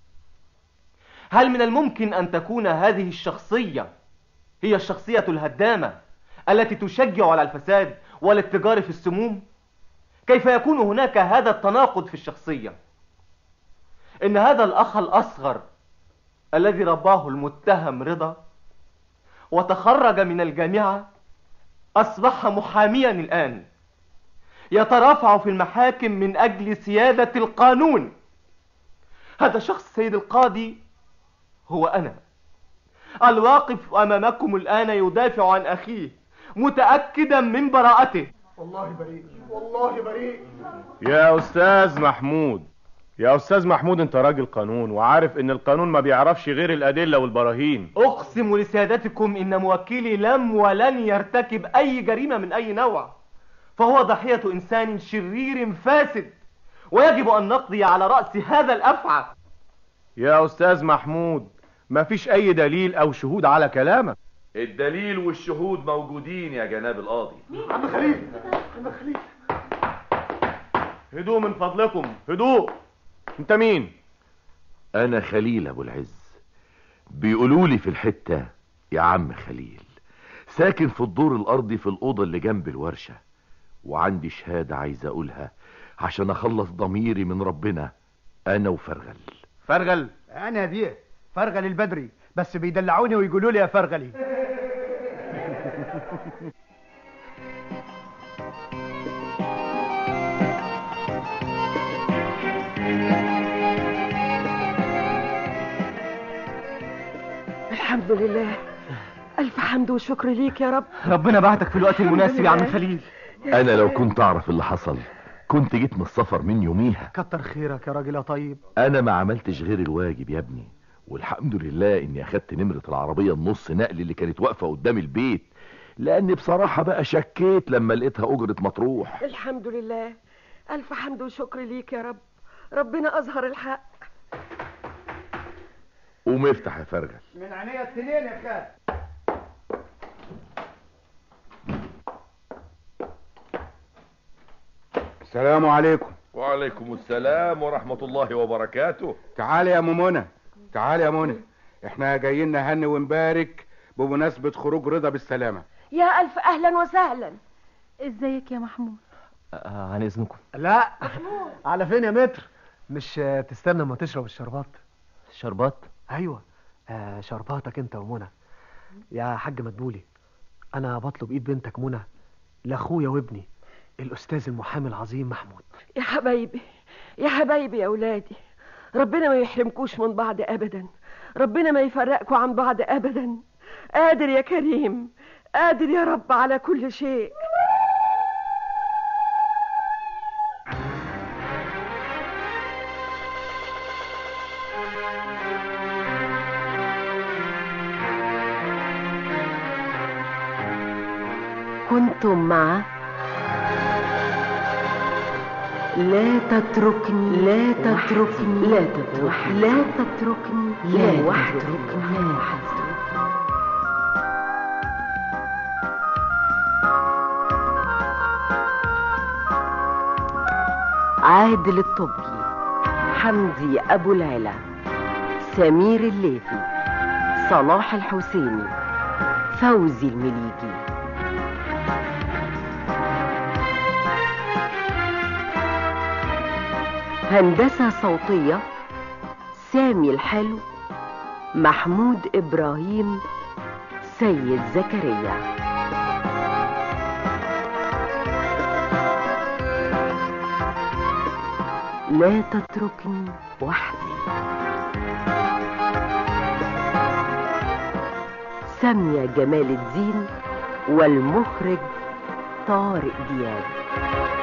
هل من الممكن أن تكون هذه الشخصية هي الشخصية الهدامة التي تشجع على الفساد والاتجار في السموم؟ كيف يكون هناك هذا التناقض في الشخصية؟ إن هذا الأخ الأصغر الذي رباه المتهم رضا وتخرج من الجامعة أصبح محاميا الآن يترافع في المحاكم من أجل سيادة القانون هذا شخص سيد القاضي هو أنا الواقف أمامكم الآن يدافع عن أخيه متأكدا من براءته والله بريء والله بريء يا استاذ محمود يا استاذ محمود انت راجل قانون وعارف ان القانون ما بيعرفش غير الادله والبراهين أقسم لسيادتكم إن موكلي لم ولن يرتكب أي جريمة من أي نوع فهو ضحية إنسان شرير فاسد ويجب أن نقضي على رأس هذا الأفعى يا استاذ محمود ما فيش اي دليل او شهود على كلامك الدليل والشهود موجودين يا جناب القاضي عم خليل عم خليل هدوء من فضلكم هدوء انت مين انا خليل ابو العز بيقولوا لي في الحتة يا عم خليل ساكن في الدور الارضي في الاوضة اللي جنب الورشة وعندي شهادة عايز اقولها عشان اخلص ضميري من ربنا انا وفرغل فرغل انا بيه فرغل البدري بس بيدلعوني ويقولوا لي يا فرغلي الحمد لله ألف حمد وشكر ليك يا رب ربنا بعتك في الوقت المناسب يا عم خليل انا لو كنت اعرف اللي حصل كنت جيت من السفر من يوميها كتر خيرك يا راجل يا طيب انا ما عملتش غير الواجب يا ابني والحمد لله اني اخدت نمرة العربية النص نقل اللي كانت واقفة قدام البيت لاني بصراحة بقى شكيت لما لقيتها اجرة مطروح الحمد لله ألف حمد وشكر ليك يا رب ربنا أظهر الحق قوم افتح يا فرغل من عينيا التنين يا خال السلام عليكم وعليكم السلام ورحمة الله وبركاته تعالي يا ام منى تعالي يا منى احنا جايين نهني ونبارك بمناسبة خروج رضا بالسلامة يا ألف أهلا وسهلا ازيك يا محمود آه عن اذنكم لا على فين يا متر مش آه، تستنى ما تشرب الشربات شربات ايوه آه شرباتك انت ومنى يا حاج مدبولي انا بطلب ايد بنتك منى لاخويا وابني الاستاذ المحامي العظيم محمود يا حبايبي يا حبايبي يا أولادي ربنا ما يحرمكوش من بعض أبدا ربنا ما يفرقكوا عن بعض أبدا قادر يا كريم قادر يا رب على كل شيء كنتم مع لا تتركني لا تتركني لا تتركني لا تتركني لا تتركني وحدي عادل الطبي حمدي أبو العلا سمير الليثي صلاح الحسيني فوزي المليجي هندسة صوتية سامي الحلو محمود إبراهيم سيد زكريا لا تتركني وحدي سامية جمال الدين والمخرج طارق دياب